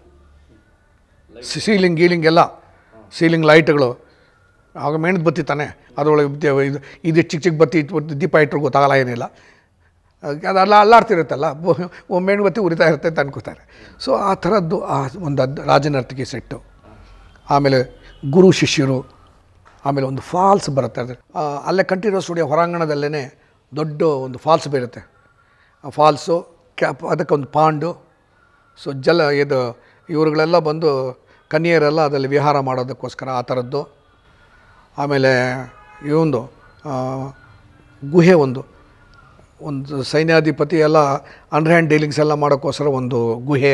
S1: ಸೀಲಿಂಗ್ ಗೀಲಿಂಗ್ ಎಲ್ಲ ಸೀಲಿಂಗ್ ಲೈಟ್ಗಳು ಆಗ ಮೆಣದ ಬತ್ತಿ ತಾನೆ ಅದರೊಳಗೆ ದ- ಇದು ಇದು ಚಿಕ್ಕ ಚಿಕ್ಕ ಬತ್ತಿ ಇಟ್ಬಿಟ್ಟು ದೀಪ ಇಟ್ಟರು ಗೊತ್ತಾಗಲ್ಲ ಏನಿಲ್ಲ ಅದೆಲ್ಲ ಅಲ್ಲಾಡ್ತಿರುತ್ತಲ್ಲ ಮೆಣು ಬತ್ತಿ ಉರಿತಾ ಇರುತ್ತೆ ಅಂತ ಅನ್ಕೋತಾರೆ ಸೊ ಆ ಥರದ್ದು ಆ ಒಂದು ಅದ್ ರಾಜನರ್ತಕಿ ಸೆಟ್ಟು ಆಮೇಲೆ ಗುರು ಶಿಷ್ಯರು ಆಮೇಲೆ ಒಂದು ಫಾಲ್ಸ್ ಬರುತ್ತೆ ಅದು ಆ, ಅಲ್ಲೇ ಕಂಠೀರವ ಸ್ಟುಡಿಯೋ ಹೊರಾಂಗಣದಲ್ಲೇ ದೊಡ್ಡ ಒಂದು ಫಾಲ್ಸ್ ಬರುತ್ತೆ ಆ ಫಾಲ್ಸು ಕ್ಯಾಪ್ ಅದಕ್ಕೊಂದು ಪಾಂಡು ಸೊ ಜಲ ಇದು ಇವರುಗಳೆಲ್ಲ ಬಂದು ಕನ್ಯೆಯರೆಲ್ಲ ಅದರಲ್ಲಿ ವಿಹಾರ ಮಾಡೋದಕ್ಕೋಸ್ಕರ ಆ ಥರದ್ದು ಆಮೇಲೆ ಇವೊಂದು ಆ, ಗುಹೆ ಒಂದು ಒಂದು ಸೈನ್ಯಾಧಿಪತಿ ಎಲ್ಲ ಅಂಡರ್ ಹ್ಯಾಂಡ್ ಡೀಲಿಂಗ್ಸ್ ಎಲ್ಲ ಮಾಡೋಕ್ಕೋಸ್ಕರ ಒಂದು ಗುಹೆ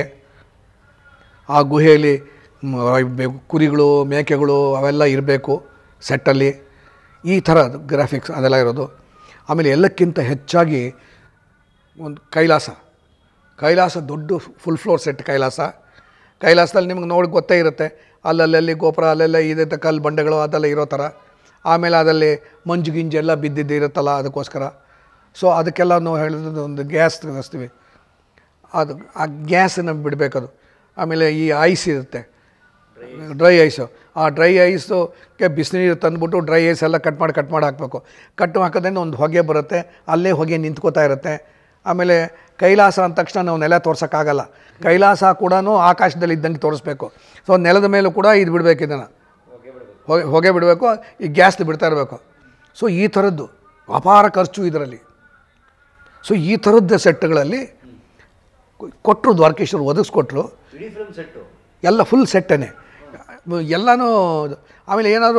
S1: ಆ ಗುಹೆಯಲ್ಲಿ ಮ್, ಬೆ- ಕುರಿಗಳು ಮೇಕೆಗಳು ಅವೆಲ್ಲ ಇರಬೇಕು ಸೆಟ್ಟಲ್ಲಿ ಈ ಥರ ಗ್ರಾಫಿಕ್ಸ್ ಅದೆಲ್ಲ ಇರೋದು ಆಮೇಲೆ ಎಲ್ಲಕ್ಕಿಂತ ಹೆಚ್ಚಾಗಿ ಒಂದು ಕೈಲಾಸ ಕೈಲಾಸ ದೊಡ್ಡ ಫುಲ್ ಫ್ಲೋರ್ ಸೆಟ್ ಕೈಲಾಸ ಕೈಲಾಸದಲ್ಲಿ ನಿಮ್ಗೆ ನೋಡಿ ಗೊತ್ತೇ ಇರುತ್ತೆ ಅಲ್ಲಲ್ಲಿ ಗೋಪುರ ಅಲ್ಲೆಲ್ಲ ಇದೆ ಕಲ್ಲು ಬಂಡೆಗಳು ಅದೆಲ್ಲ ಇರೋ ಥರ ಆಮೇಲೆ ಅದರಲ್ಲಿ ಮಂಜು ಗಿಂಜು ಎಲ್ಲ ಬಿದ್ದಿದ್ದು ಇರುತ್ತಲ್ಲ ಅದಕ್ಕೋಸ್ಕರ ಸೊ ಅದಕ್ಕೆಲ್ಲ ನಾವು ಹೇಳಿದ್ರೆ ಒಂದು ಗ್ಯಾಸ್ ತೆಗೆಸ್ತೀವಿ ಅದು ಆ ಗ್ಯಾಸನ್ನು ಬಿಡಬೇಕದು ಆಮೇಲೆ ಈ ಐಸ್ ಇರುತ್ತೆ ಡ್ರೈ ಐಸು ಆ ಡ್ರೈ ಐಸುಗೆ ಬಿಸಿನೀರು ತಂದುಬಿಟ್ಟು ಡ್ರೈ ಐಸ್ ಎಲ್ಲ ಕಟ್ ಮಾಡಿ ಕಟ್ ಮಾಡಿ ಹಾಕಬೇಕು ಕಟ್ ಹಾಕೋದ್ರಿಂದ ಒಂದು ಹೊಗೆ ಬರುತ್ತೆ ಅಲ್ಲೇ ಹೊಗೆ ನಿಂತ್ಕೋತಾ ಇರುತ್ತೆ ಆಮೇಲೆ ಕೈಲಾಸ ಅಂದ ತಕ್ಷಣ ನಾವು ನೆಲ ತೋರ್ಸೋಕ್ಕಾಗಲ್ಲ ಕೈಲಾಸ ಕೂಡ ಆಕಾಶದಲ್ಲಿ ಇದ್ದಂಗೆ ತೋರಿಸ್ಬೇಕು ಸೊ ನೆಲದ ಮೇಲೂ ಕೂಡ ಇದು ಬಿಡಬೇಕು ಇದನ್ನು ಹೊಗೆ ಹೊಗೆ ಬಿಡಬೇಕು ಈ ಗ್ಯಾಸ್ ಬಿಡ್ತಾ ಇರಬೇಕು ಸೊ ಈ ಥರದ್ದು ಅಪಾರ ಖರ್ಚು ಇದರಲ್ಲಿ ಸೊ ಈ ಥರದ್ದು ಸೆಟ್ಗಳಲ್ಲಿ ಕೊಟ್ಟರು ದ್ವಾರಕೇಶ್ವರ್ ಒದಗಿಸ್ಕೊಟ್ರು
S2: ಇಡೀ ಫಿಲ್ಮ್ ಸೆಟ್ಟು
S1: ಎಲ್ಲ ಫುಲ್ ಸೆಟ್ಟೇ ಎಲ್ಲನೂ ಆಮೇಲೆ ಏನಾದರೂ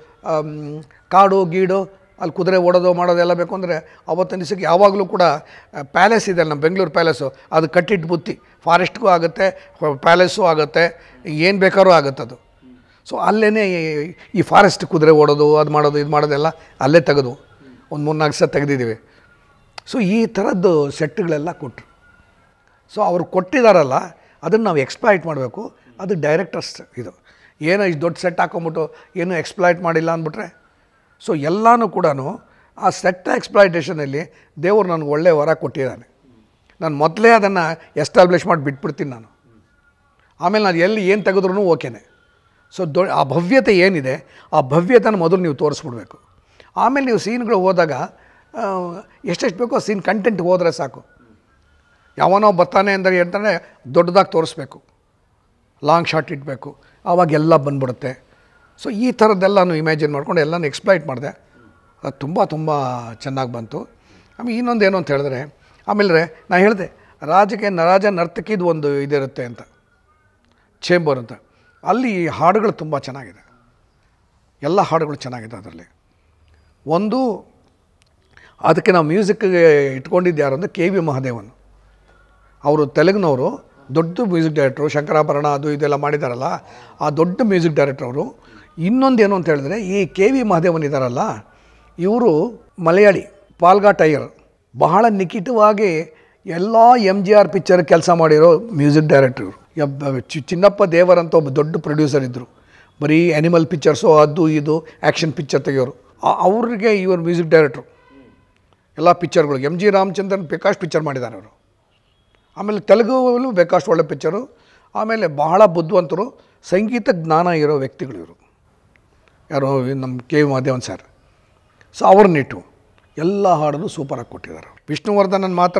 S1: ಕಾಡು ಗೀಡು ಅಲ್ಲಿ ಕುದುರೆ ಓಡೋದು ಮಾಡೋದೆಲ್ಲ ಬೇಕು ಅಂದರೆ ಅವತ್ತಿನ ದಿವಸಕ್ಕೆ ಯಾವಾಗಲೂ ಕೂಡ ಪ್ಯಾಲೇಸ್ ಇದೆ ನಮ್ಮ ಬೆಂಗಳೂರು ಪ್ಯಾಲೇಸು ಅದು ಕಟ್ಟಿಟ್ಟು ಬುತ್ತಿ ಫಾರೆಸ್ಟ್ಗೂ ಆಗುತ್ತೆ ಪ್ಯಾಲೇಸು ಆಗುತ್ತೆ ಏನು ಬೇಕಾದ್ರೂ ಆಗುತ್ತೆ ಅದು ಸೊ ಅಲ್ಲೇ ಈ ಫಾರೆಸ್ಟ್ ಕುದುರೆ ಓಡೋದು ಅದು ಮಾಡೋದು ಇದು ಮಾಡೋದೆಲ್ಲ ಅಲ್ಲೇ ತೆಗೆದು ಒಂದು ಮೂರು ನಾಲ್ಕು ಸಲ ತೆಗೆದಿದ್ದೀವಿ ಸೊ ಈ ಥರದ್ದು ಸೆಟ್ಗಳೆಲ್ಲ ಕೊಟ್ಟರು ಸೊ ಅವ್ರು ಕೊಟ್ಟಿದ್ದಾರಲ್ಲ ಅದನ್ನು ನಾವು ಎಕ್ಸ್ಪ್ಲಾಯ್ಟ್ ಮಾಡಬೇಕು ಅದು ಡೈರೆಕ್ಟರ್ಸ್ ಇದು ಏನೋ ಇಷ್ಟು ದೊಡ್ಡ ಸೆಟ್ ಹಾಕೊಂಬಿಟ್ಟು ಏನೂ ಎಕ್ಸ್ಪ್ಲಾಯ್ಟ್ ಮಾಡಿಲ್ಲ ಅಂದ್ಬಿಟ್ರೆ ಸೊ ಎಲ್ಲನೂ ಕೂಡ ಆ ಸೆಟ್ ಎಕ್ಸ್ಪ್ಲಾಯ್ಟೇಷನಲ್ಲಿ ದೇವರು ನನಗೆ ಒಳ್ಳೆ ವರ ಕೊಟ್ಟಿದ್ದಾನೆ ನಾನು ಮೊದಲೇ ಅದನ್ನು ಎಸ್ಟಾಬ್ಲಿಷ್ ಮಾಡಿ ಬಿಟ್ಬಿಡ್ತೀನಿ ನಾನು ಆಮೇಲೆ ನಾನು ಎಲ್ಲಿ ಏನು ತೆಗೆದ್ರೂ ಓಕೆನೆ ಸೊ ದೊ ಆ ಭವ್ಯತೆ ಏನಿದೆ ಆ ಭವ್ಯತೆನ ಮೊದಲು ನೀವು ತೋರಿಸ್ಬಿಡ್ಬೇಕು ಆಮೇಲೆ ನೀವು ಸೀನ್ಗಳು ಹೋದಾಗ ಆ, ಎಷ್ಟೆಷ್ಟು ಬೇಕೋ ಸೀನ್ ಕಂಟೆಂಟ್ ಹೋದರೆ ಸಾಕು ಯಾವನೋ ಬರ್ತಾನೆ ಅಂದರೆ ಹೇಳ್ತಾನೆ ದೊಡ್ಡದಾಗಿ ತೋರಿಸ್ಬೇಕು ಲಾಂಗ್ ಶಾಟ್ ಇಡಬೇಕು ಆವಾಗ ಎಲ್ಲ ಬಂದ್ಬಿಡುತ್ತೆ ಸೊ ಈ ಥರದ್ದೆಲ್ಲನೂ ಇಮ್ಯಾಜಿನ್ ಮಾಡ್ಕೊಂಡು ಎಲ್ಲನೂ ಎಕ್ಸ್ಪ್ಲೈಟ್ ಮಾಡಿದೆ ಅದು ತುಂಬ ತುಂಬ ಚೆನ್ನಾಗಿ ಬಂತು ಆಮೇಲೆ ಇನ್ನೊಂದು ಏನು ಅಂತ ಹೇಳಿದ್ರೆ ಆಮೇಲೆ ನಾನು ಹೇಳಿದೆ ರಾಜಕ್ಕೆ ರಾಜ ನರ್ತಕಿದು ಒಂದು ಇದಿರುತ್ತೆ ಅಂತ ಚೇಂಬರ್ ಅಂತ ಅಲ್ಲಿ ಹಾಡುಗಳು ತುಂಬ ಚೆನ್ನಾಗಿದೆ ಎಲ್ಲ ಹಾಡುಗಳು ಚೆನ್ನಾಗಿದೆ ಅದರಲ್ಲಿ ಒಂದು ಅದಕ್ಕೆ ನಾವು ಮ್ಯೂಸಿಕ್ಗೆ ಇಟ್ಕೊಂಡಿದ್ದು ಯಾರು ಅಂದರೆ ಕೆ ವಿ ಮಹಾದೇವನ್ ಅವರು ತೆಲುಗಿನವರು ದೊಡ್ಡ ಮ್ಯೂಸಿಕ್ ಡೈರೆಕ್ಟ್ರು ಶಂಕರಾಭರಣ ಅದು ಇದೆಲ್ಲ ಮಾಡಿದಾರಲ್ಲ ಆ ದೊಡ್ಡ ಮ್ಯೂಸಿಕ್ ಡೈರೆಕ್ಟ್ರ್ ಅವರು ಇನ್ನೊಂದು ಏನು ಅಂತ ಹೇಳಿದ್ರೆ ಈ ಕೆ ವಿ ಮಹಾದೇವನ್ ಇದ್ದಾರಲ್ಲ ಇವರು ಮಲಯಾಳಿ ಪಾಲ್ಗಾ ಟೈರ್ ಬಹಳ ನಿಖಿತವಾಗಿ ಎಲ್ಲ ಎಮ್ ಜಿ ಆರ್ ಪಿಕ್ಚರ್ ಕೆಲಸ ಮಾಡಿರೋ ಮ್ಯೂಸಿಕ್ ಡೈರೆಕ್ಟ್ರ್ ಇವರು ಚಿ- ಚಿನ್ನಪ್ಪ ದೇವರ್ ಅಂತ ಒಬ್ಬ ದೊಡ್ಡ ಪ್ರೊಡ್ಯೂಸರ್ ಇದ್ದರು ಬರೀ ಆ್ಯನಿಮಲ್ ಪಿಕ್ಚರ್ಸು ಅದು ಇದು ಆ್ಯಕ್ಷನ್ ಪಿಕ್ಚರ್ ತೆಗೆಯೋರು ಆ- ಅವ್ರಿಗೆ ಇವರು ಮ್ಯೂಸಿಕ್ ಡೈರೆಕ್ಟ್ರು ಎಲ್ಲ ಪಿಕ್ಚರ್ಗಳು ಎಮ್ ಜಿ ರಾಮಚಂದ್ರನ್ ಬೇಕಾಷ್ಟು ಪಿಕ್ಚರ್ ಮಾಡಿದ್ದಾರೆ ಅವರು ಆಮೇಲೆ ತೆಲುಗುವಲ್ಲೂ ಬೇಕಾಷ್ಟು ಒಳ್ಳೆ ಪಿಕ್ಚರು ಆಮೇಲೆ ಬಹಳ ಬುದ್ಧಿವಂತರು ಸಂಗೀತ ಜ್ಞಾನ ಇರೋ ವ್ಯಕ್ತಿಗಳು ಇವರು ಯಾರು ಈ ನಮ್ಮ K V Mahadevan sir so ಅವ್ರನ್ನಿಟ್ಟು ಎಲ್ಲ ಹಾಡನ್ನು ಸೂಪರಾಗಿ ಕೊಟ್ಟಿದ್ದಾರೆ ವಿಷ್ಣುವರ್ಧನನ್ ಮಾತ್ರ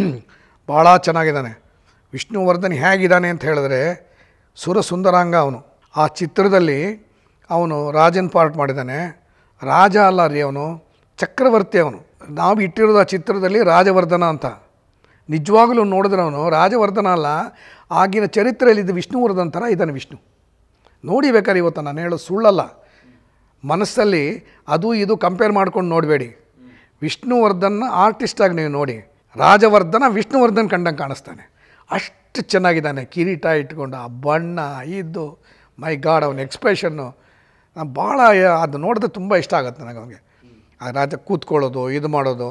S1: ಭಾಳ ಚೆನ್ನಾಗಿದ್ದಾನೆ ವಿಷ್ಣುವರ್ಧನ್ ಹೇಗಿದ್ದಾನೆ ಅಂತ ಹೇಳಿದ್ರೆ ಸುರ ಸುಂದರಾಂಗ ಅವನು ಆ ಚಿತ್ರದಲ್ಲಿ ಅವನು ರಾಜನ್ ಪಾರ್ಟ್ ಮಾಡಿದ್ದಾನೆ ರಾಜ ಅಲ್ಲ ರೀ ಅವನು ಚಕ್ರವರ್ತಿ ಅವನು ನಾವು ಇಟ್ಟಿರೋದು ಆ ಚಿತ್ರದಲ್ಲಿ ರಾಜವರ್ಧನ ಅಂತ ನಿಜವಾಗಲೂ ನೋಡಿದ್ರೆ ಅವನು ರಾಜವರ್ಧನ ಅಲ್ಲ ಆಗಿನ ಚರಿತ್ರೆಯಲ್ಲಿ ಇದು ವಿಷ್ಣುವರ್ಧನ್ ಥರ ಇದ್ದಾನೆ ವಿಷ್ಣು ನೋಡಿ ಬೇಕಾದ್ರೆ ಇವತ್ತು ನಾನು ಹೇಳೋದು ಸುಳ್ಳಲ್ಲ ಮನಸ್ಸಲ್ಲಿ ಅದು ಇದು ಕಂಪೇರ್ ಮಾಡ್ಕೊಂಡು ನೋಡಬೇಡಿ ವಿಷ್ಣುವರ್ಧನ್ನ ಆರ್ಟಿಸ್ಟಾಗಿ ನೀವು ನೋಡಿ ರಾಜವರ್ಧನ ವಿಷ್ಣುವರ್ಧನ್ ಕಂಡಂಗೆ ಕಾಣಿಸ್ತಾನೆ ಅಷ್ಟು ಚೆನ್ನಾಗಿದ್ದಾನೆ ಕಿರೀಟ ಇಟ್ಕೊಂಡು ಆ ಬಣ್ಣ ಇದ್ದು ಮೈ ಗಾಡ್ ಅವನ ಎಕ್ಸ್ಪ್ರೆಷನ್ನು ನಾನು ಭಾಳ ಅದು ನೋಡಿದ್ರೆ ತುಂಬ ಇಷ್ಟ ಆಗುತ್ತೆ ನನಗೆ ಅವನಿಗೆ ಆ ರಾಜ ಕೂತ್ಕೊಳ್ಳೋದು ಇದು ಮಾಡೋದು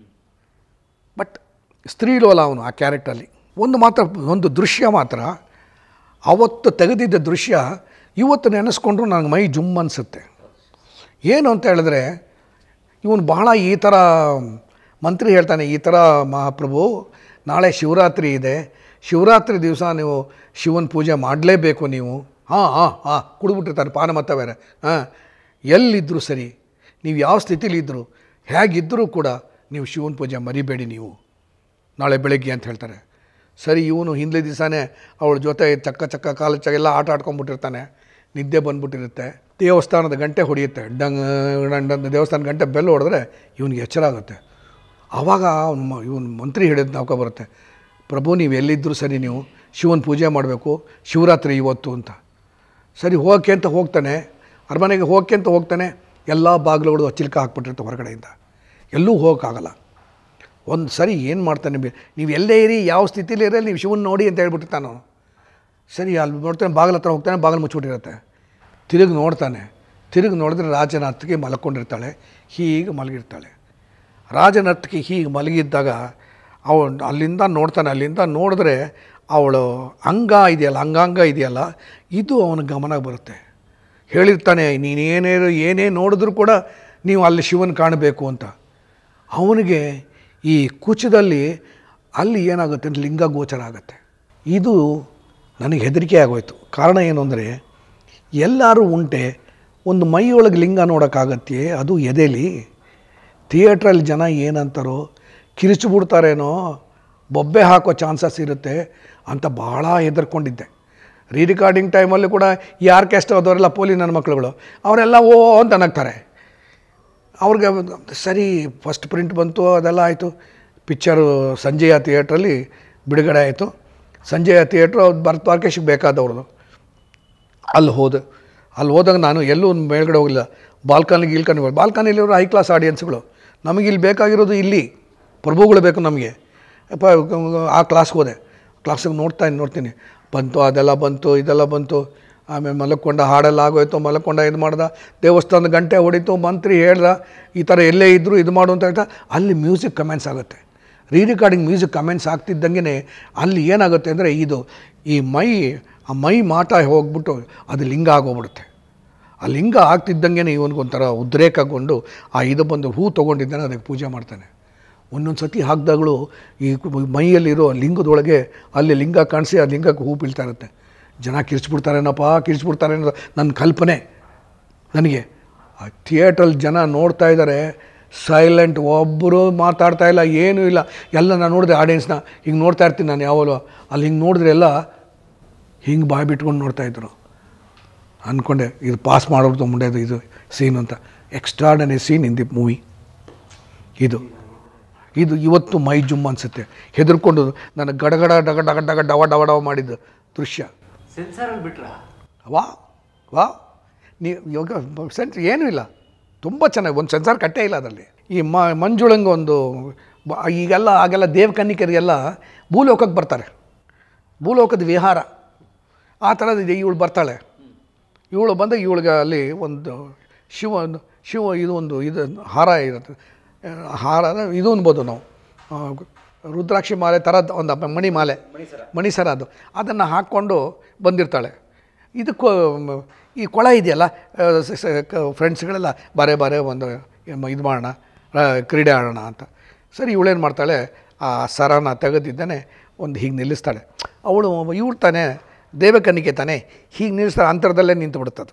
S1: ಬಟ್ ಸ್ತ್ರೀಲೋಲ ಅವನು ಆ ಕ್ಯಾರೆಕ್ಟರಲ್ಲಿ ಒಂದು ಮಾತ್ರ ಒಂದು ದೃಶ್ಯ ಮಾತ್ರ ಅವತ್ತು ತೆಗೆದಿದ್ದ ದೃಶ್ಯ ಇವತ್ತು ನೆನೆಸ್ಕೊಂಡ್ರು ನನಗೆ ಮೈ ಜುಮ್ ಅನಿಸುತ್ತೆ ಏನು ಅಂತ ಹೇಳಿದ್ರೆ ಇವನು ಬಹಳ ಈ ಥರ ಮಂತ್ರಿ ಹೇಳ್ತಾನೆ ಈ ಥರ ಮಹಾಪ್ರಭು ನಾಳೆ ಶಿವರಾತ್ರಿ ಇದೆ ಶಿವರಾತ್ರಿ ದಿವಸ ನೀವು ಶಿವನ ಪೂಜೆ ಮಾಡಲೇಬೇಕು ನೀವು ಹಾಂ ಹಾಂ ಹಾಂ ಕುಡಿದ್ಬಿಟ್ಟಿರ್ತಾರೆ ಪಾನ ಮತ್ತ ಬೇರೆ ಹಾಂ ಎಲ್ಲಿದ್ದರೂ ಸರಿ ನೀವು ಯಾವ ಸ್ಥಿತಿಲಿದ್ದರೂ ಹೇಗಿದ್ದರೂ ಕೂಡ ನೀವು ಶಿವನ ಪೂಜೆ ಮರಿಬೇಡಿ ನೀವು ನಾಳೆ ಬೆಳಗ್ಗೆ ಅಂತ ಹೇಳ್ತಾರೆ ಸರಿ ಇವನು ಹಿಂದಿನ ದಿವಸನೇ ಅವಳ ಜೊತೆ ಚಕ್ಕ ಚಕ್ಕ ಕಾಲು ಚಕ್ಕ ಎಲ್ಲ ಆಟ ಆಡ್ಕೊಂಡ್ಬಿಟ್ಟಿರ್ತಾನೆ ನಿದ್ದೆ ಬಂದ್ಬಿಟ್ಟಿರುತ್ತೆ ದೇವಸ್ಥಾನದ ಗಂಟೆ ಹೊಡೆಯುತ್ತೆ ಡಂಗ್ ಡಂಗ್ ಅಂತ ದೇವಸ್ಥಾನದ ಗಂಟೆ ಬೆಲ್ಲ ಹೊಡೆದ್ರೆ ಇವನಿಗೆ ಎಚ್ಚರ ಆಗುತ್ತೆ ಆವಾಗ ಅವನು ಇವನು ಮಂತ್ರಿ ಹಿಡಿದು ನಾವ್ಕ ಬರುತ್ತೆ ಪ್ರಭು ನೀವು ಎಲ್ಲಿದ್ದರೂ ಸರಿ ನೀವು ಶಿವನ ಪೂಜೆ ಮಾಡಬೇಕು ಶಿವರಾತ್ರಿ ಇವತ್ತು ಅಂತ ಸರಿ ಹೋಗಕ್ಕೆ ಅಂತ ಹೋಗ್ತಾನೆ ಅರಮನೆಗೆ ಹೋಗಕ್ಕೆ ಅಂತ ಹೋಗ್ತಾನೆ ಎಲ್ಲ ಬಾಗಿಲುಗಳು ಚಿಲ್ಕ ಹಾಕ್ಬಿಟ್ಟಿರ್ತಾರೆ ಹೊರಗಡೆಯಿಂದ ಎಲ್ಲೂ ಹೋಗೋಕ್ಕಾಗಲ್ಲ ಒಂದು ಸರಿ ಏನು ಮಾಡ್ತಾನೆ ಬಿ- ನೀವು ಎಲ್ಲೇ ಇರಿ ಯಾವ ಸ್ಥಿತಿಲಿ ಇರಲಿ ನೀವು ಶಿವನ್ ನೋಡಿ ಅಂತ ಹೇಳ್ಬಿಟ್ಟಿರ್ತಾನೆ ಅವನು ಸರಿ ಅಲ್ಲಿ ನೋಡ್ತಾನೆ ಬಾಗಿಲ ಹತ್ರ ಹೋಗ್ತಾನೆ ಬಾಗಿಲು ಮುಚ್ಚಿಬಿಟ್ಟಿರುತ್ತೆ ತಿರುಗಿ ನೋಡ್ತಾನೆ ತಿರುಗಿ ನೋಡಿದ್ರೆ ರಾಜನರ್ತಿಗೆ ಮಲ್ಕೊಂಡಿರ್ತಾಳೆ ಹೀಗೆ ಮಲಗಿರ್ತಾಳೆ ರಾಜನರ್ತಿಗೆ ಹೀಗೆ ಮಲಗಿದ್ದಾಗ ಅವಳು ಅಲ್ಲಿಂದ ನೋಡ್ತಾನೆ ಅಲ್ಲಿಂದ ನೋಡಿದ್ರೆ ಅವಳು ಅಂಗ ಇದೆಯಲ್ಲ ಅಂಗಾಂಗ ಇದೆಯಲ್ಲ ಇದು ಅವನ ಗಮನ ಬರುತ್ತೆ ಹೇಳಿರ್ತಾನೆ ನೀನೇನೇ ಏನೇ ನೋಡಿದ್ರೂ ಕೂಡ ನೀವು ಅಲ್ಲಿ ಶಿವನ್ ಕಾಣಬೇಕು ಅಂತ ಅವನಿಗೆ ಈ ಕುಚದಲ್ಲಿ ಅಲ್ಲಿ ಏನಾಗುತ್ತೆ ಅಂದ್ರೆ ಲಿಂಗ ಗೋಚರ ಆಗುತ್ತೆ ಇದು ನನಗೆ ಹೆದರಿಕೆ ಆಗೋಯ್ತು ಕಾರಣ ಏನು ಅಂದರೆ ಎಲ್ಲರೂ ಉಂಟೆ ಒಂದು ಮೈಯೊಳಗೆ ಲಿಂಗ ನೋಡೋಕ್ಕಾಗತ್ತೆ ಅದು ಎದೆಲಿ ಥಿಯೇಟ್ರಲ್ಲಿ ಜನ ಏನಂತಾರೋ ಕಿರಿಚಿಬಿಡ್ತಾರೇನೋ ಬೊಬ್ಬೆ ಹಾಕೋ ಚಾನ್ಸಸ್ ಇರುತ್ತೆ ಅಂತ ಭಾಳ ಹೆದರ್ಕೊಂಡಿದ್ದೆ ರೀ ರಿಕಾರ್ಡಿಂಗ್ ಟೈಮಲ್ಲಿ ಕೂಡ ಈ ಆರ್ಕೆಸ್ಟ್ರಾ ಹೋದವರೆಲ್ಲ ಪೋಲಿ ನನ್ನ ಮಕ್ಕಳುಗಳು ಅವರೆಲ್ಲ ಓ ಅಂತ ನಗ್ತಾರೆ ಅವ್ರಿಗೆ ಸರಿ ಫಸ್ಟ್ ಪ್ರಿಂಟ್ ಬಂತು ಅದೆಲ್ಲ ಆಯಿತು ಪಿಕ್ಚರು ಸಂಜೆಯ ಥಿಯೇಟ್ರಲ್ಲಿ ಬಿಡುಗಡೆ ಆಯಿತು ಸಂಜೆಯ ಥಿಯೇಟ್ರು ಅವ್ರು ಭರತ್ ಮಾರ್ಕೇಶಿಗೆ ಬೇಕಾದವ್ರದ್ದು ಅಲ್ಲಿ ಹೋದೆ ಅಲ್ಲಿ ಹೋದಾಗ ನಾನು ಎಲ್ಲೂ ಮೇಲ್ಗಡೆ ಹೋಗಿಲ್ಲ ಬಾಲ್ಕನಿ ಗೀಲ್ಕನಿ ಬಾಲ್ಕನಿಲಿರೋ ಹೈ ಕ್ಲಾಸ್ ಆಡಿಯನ್ಸ್ಗಳು ನಮಗೆ ಇಲ್ಲಿ ಬೇಕಾಗಿರೋದು ಇಲ್ಲಿ ಪ್ರಭುಗಳು ಬೇಕು ನಮಗೆ ಅಪ್ಪ ಆ ಕ್ಲಾಸ್ಗೆ ಹೋದೆ ಕ್ಲಾಸಿಗೆ ನೋಡ್ತಾ ನೋಡ್ತೀನಿ ಬಂತು ಅದೆಲ್ಲ ಬಂತು ಇದೆಲ್ಲ ಬಂತು ಆಮೇಲೆ ಮಲಕ್ಕೊಂಡ ಹಾಡೆಲ್ಲ ಆಗೋಯ್ತು ಮಲಕ್ಕೊಂಡ ಇದು ಮಾಡ್ದ ದೇವಸ್ಥಾನದ ಗಂಟೆ ಹೊಡಿತು ಮಂತ್ರಿ ಹೇಳ್ದ ಈ ಥರ ಎಲ್ಲೇ ಇದ್ದರೂ ಇದು ಮಾಡು ಅಂತ ಹೇಳ್ತಾ ಅಲ್ಲಿ ಮ್ಯೂಸಿಕ್ ಕಮೆಂಟ್ಸ್ ಆಗುತ್ತೆ ರೀ ರಿಕಾರ್ಡಿಂಗ್ ಮ್ಯೂಸಿಕ್ ಕಮೆಂಟ್ಸ್ ಆಗ್ತಿದ್ದಂಗೆ ಅಲ್ಲಿ ಏನಾಗುತ್ತೆ ಅಂದರೆ ಇದು ಈ ಮೈ ಆ ಮೈ ಮಾಟ ಹೋಗ್ಬಿಟ್ಟು ಅದು ಲಿಂಗ ಆಗೋಗ್ಬಿಡುತ್ತೆ ಆ ಲಿಂಗ ಆಗ್ತಿದ್ದಂಗೆ ಇವನಿಗೊಂಥರ ಉದ್ರೇಕಗೊಂಡು ಆ ಇದು ಬಂದು ಹೂ ತೊಗೊಂಡಿದ್ದಾನೆ ಅದಕ್ಕೆ ಪೂಜೆ ಮಾಡ್ತಾನೆ ಒಂದೊಂದು ಸತಿ ಹಾಕಿದಾಗಲೂ ಈ ಕು- ಮೈಯಲ್ಲಿರೋ ಲಿಂಗದೊಳಗೆ ಅಲ್ಲಿ ಲಿಂಗ ಕಾಣಿಸಿ ಆ ಲಿಂಗಕ್ಕೆ ಹೂ ಬೀಳ್ತಾ ಇರುತ್ತೆ ಜನ ಕಿರ್ಚ್ಬಿಡ್ತಾರೇನಪ್ಪ ಕಿರ್ಚ್ಬಿಡ್ತಾರೆ ಅನ್ನೋದು ನನ್ನ ಕಲ್ಪನೆ ನನಗೆ ಆ ಥಿಯೇಟ್ರಲ್ಲಿ ಜನ ನೋಡ್ತಾ ಇದ್ದಾರೆ ಸೈಲೆಂಟ್ ಒಬ್ಬರು ಮಾತಾಡ್ತಾ ಇಲ್ಲ ಏನೂ ಇಲ್ಲ ಎಲ್ಲ ನಾನು ನೋಡಿದೆ ಆಡಿಯನ್ಸ್ನ ಹಿಂಗೆ ನೋಡ್ತಾ ಇರ್ತೀನಿ ನಾನು ಯಾವಾಗಲೂ ಅಲ್ಲಿ ಹಿಂಗೆ ನೋಡಿದ್ರೆ ಎಲ್ಲ ಹಿಂಗೆ ಬಾಯಿ ಬಿಟ್ಕೊಂಡು ನೋಡ್ತಾ ಇದ್ರು ಅಂದ್ಕೊಂಡೆ ಇದು ಪಾಸ್ ಮಾಡೋದು ಮುಂಡೆದು ಇದು ಸೀನ್ ಅಂತ extraordinary scene in the movie ಇದು ಇದು ಇವತ್ತು ಮೈ ಜುಮ್ ಅನಿಸುತ್ತೆ ಹೆದರ್ಕೊಂಡು ನನಗೆ ಗಡಗಡ ಡಗ ಡಗ ಡಗ ಡವ ಡವ ಡವ ಮಾಡಿದ್ದು ದೃಶ್ಯ
S2: ಸೆನ್ಸಾರಲ್ಲಿ ಬಿಟ್ರ
S1: ವಾ ವಾ ನೀವು ಇವಾಗ ಸೆನ್ಸ್ ಏನೂ ಇಲ್ಲ ತುಂಬ ಚೆನ್ನಾಗಿ ಒಂದು ಸೆನ್ಸಾರ್ ಕಟ್ಟೇ ಇಲ್ಲ ಅದರಲ್ಲಿ ಈ ಮ ಮಂಜುಳಂಗೆ ಒಂದು ಬ- ಈಗೆಲ್ಲ ಆಗೆಲ್ಲ ದೇವಕನ್ನಿಕರಿಗೆಲ್ಲ ಭೂಲೋಕಕ್ಕೆ ಬರ್ತಾರೆ ಭೂಲೋಕದ ವಿಹಾರ ಆ ಥರದ್ದು ಇದೆ ಇವಳು ಬರ್ತಾಳೆ ಇವಳು ಬಂದಾಗ ಇವಳಿಗೆ ಅಲ್ಲಿ ಒಂದು ಶಿವ ಶಿವ ಇದು ಒಂದು ಇದು ಹಾರ ಇರುತ್ತೆ ಆ, ಹಾರ ಅಂದ್ರೆ ಇದು ಅನ್ಬೋದು ನಾವು ಆ, ರುದ್ರಾಕ್ಷಿ ಮಾಲೆ ಥರದ್ದು ಒಂದು ಅಪ್ಪ- ಮಣಿ ಮಾಲೆ ಮಣಿಸರ ಅದು ಅದನ್ನು ಹಾಕ್ಕೊಂಡು ಬಂದಿರ್ತಾಳೆ ಇದಕ್ಕೂ ಮ- ಈ ಕೊಳ ಇದೆಯಲ್ಲ ಫ್ರೆಂಡ್ಸ್ಗಳೆಲ್ಲ ಬಾರೆ ಬಾರೆ ಒಂದು ಎಮ್ಮ- ಇದು ಮಾಡೋಣ ಆ, ಕ್ರೀಡೆ ಆಡೋಣ ಅಂತ ಸರಿ ಇವಳೇನು ಮಾಡ್ತಾಳೆ ಆ ಸರನ ತೆಗೆದಿದ್ದಾನೆ ಒಂದು ಹೀಗೆ ನಿಲ್ಲಿಸ್ತಾಳೆ ಅವಳು ಇವಳು ತಾನೇ ದೇವಕನ್ನಿಕೆ ತಾನೇ ಹೀಗೆ ನಿಲ್ಲಿಸ್ತಾಳೆ ಅಂತರದಲ್ಲೇ ನಿಂತು ಬಿಡುತ್ತದು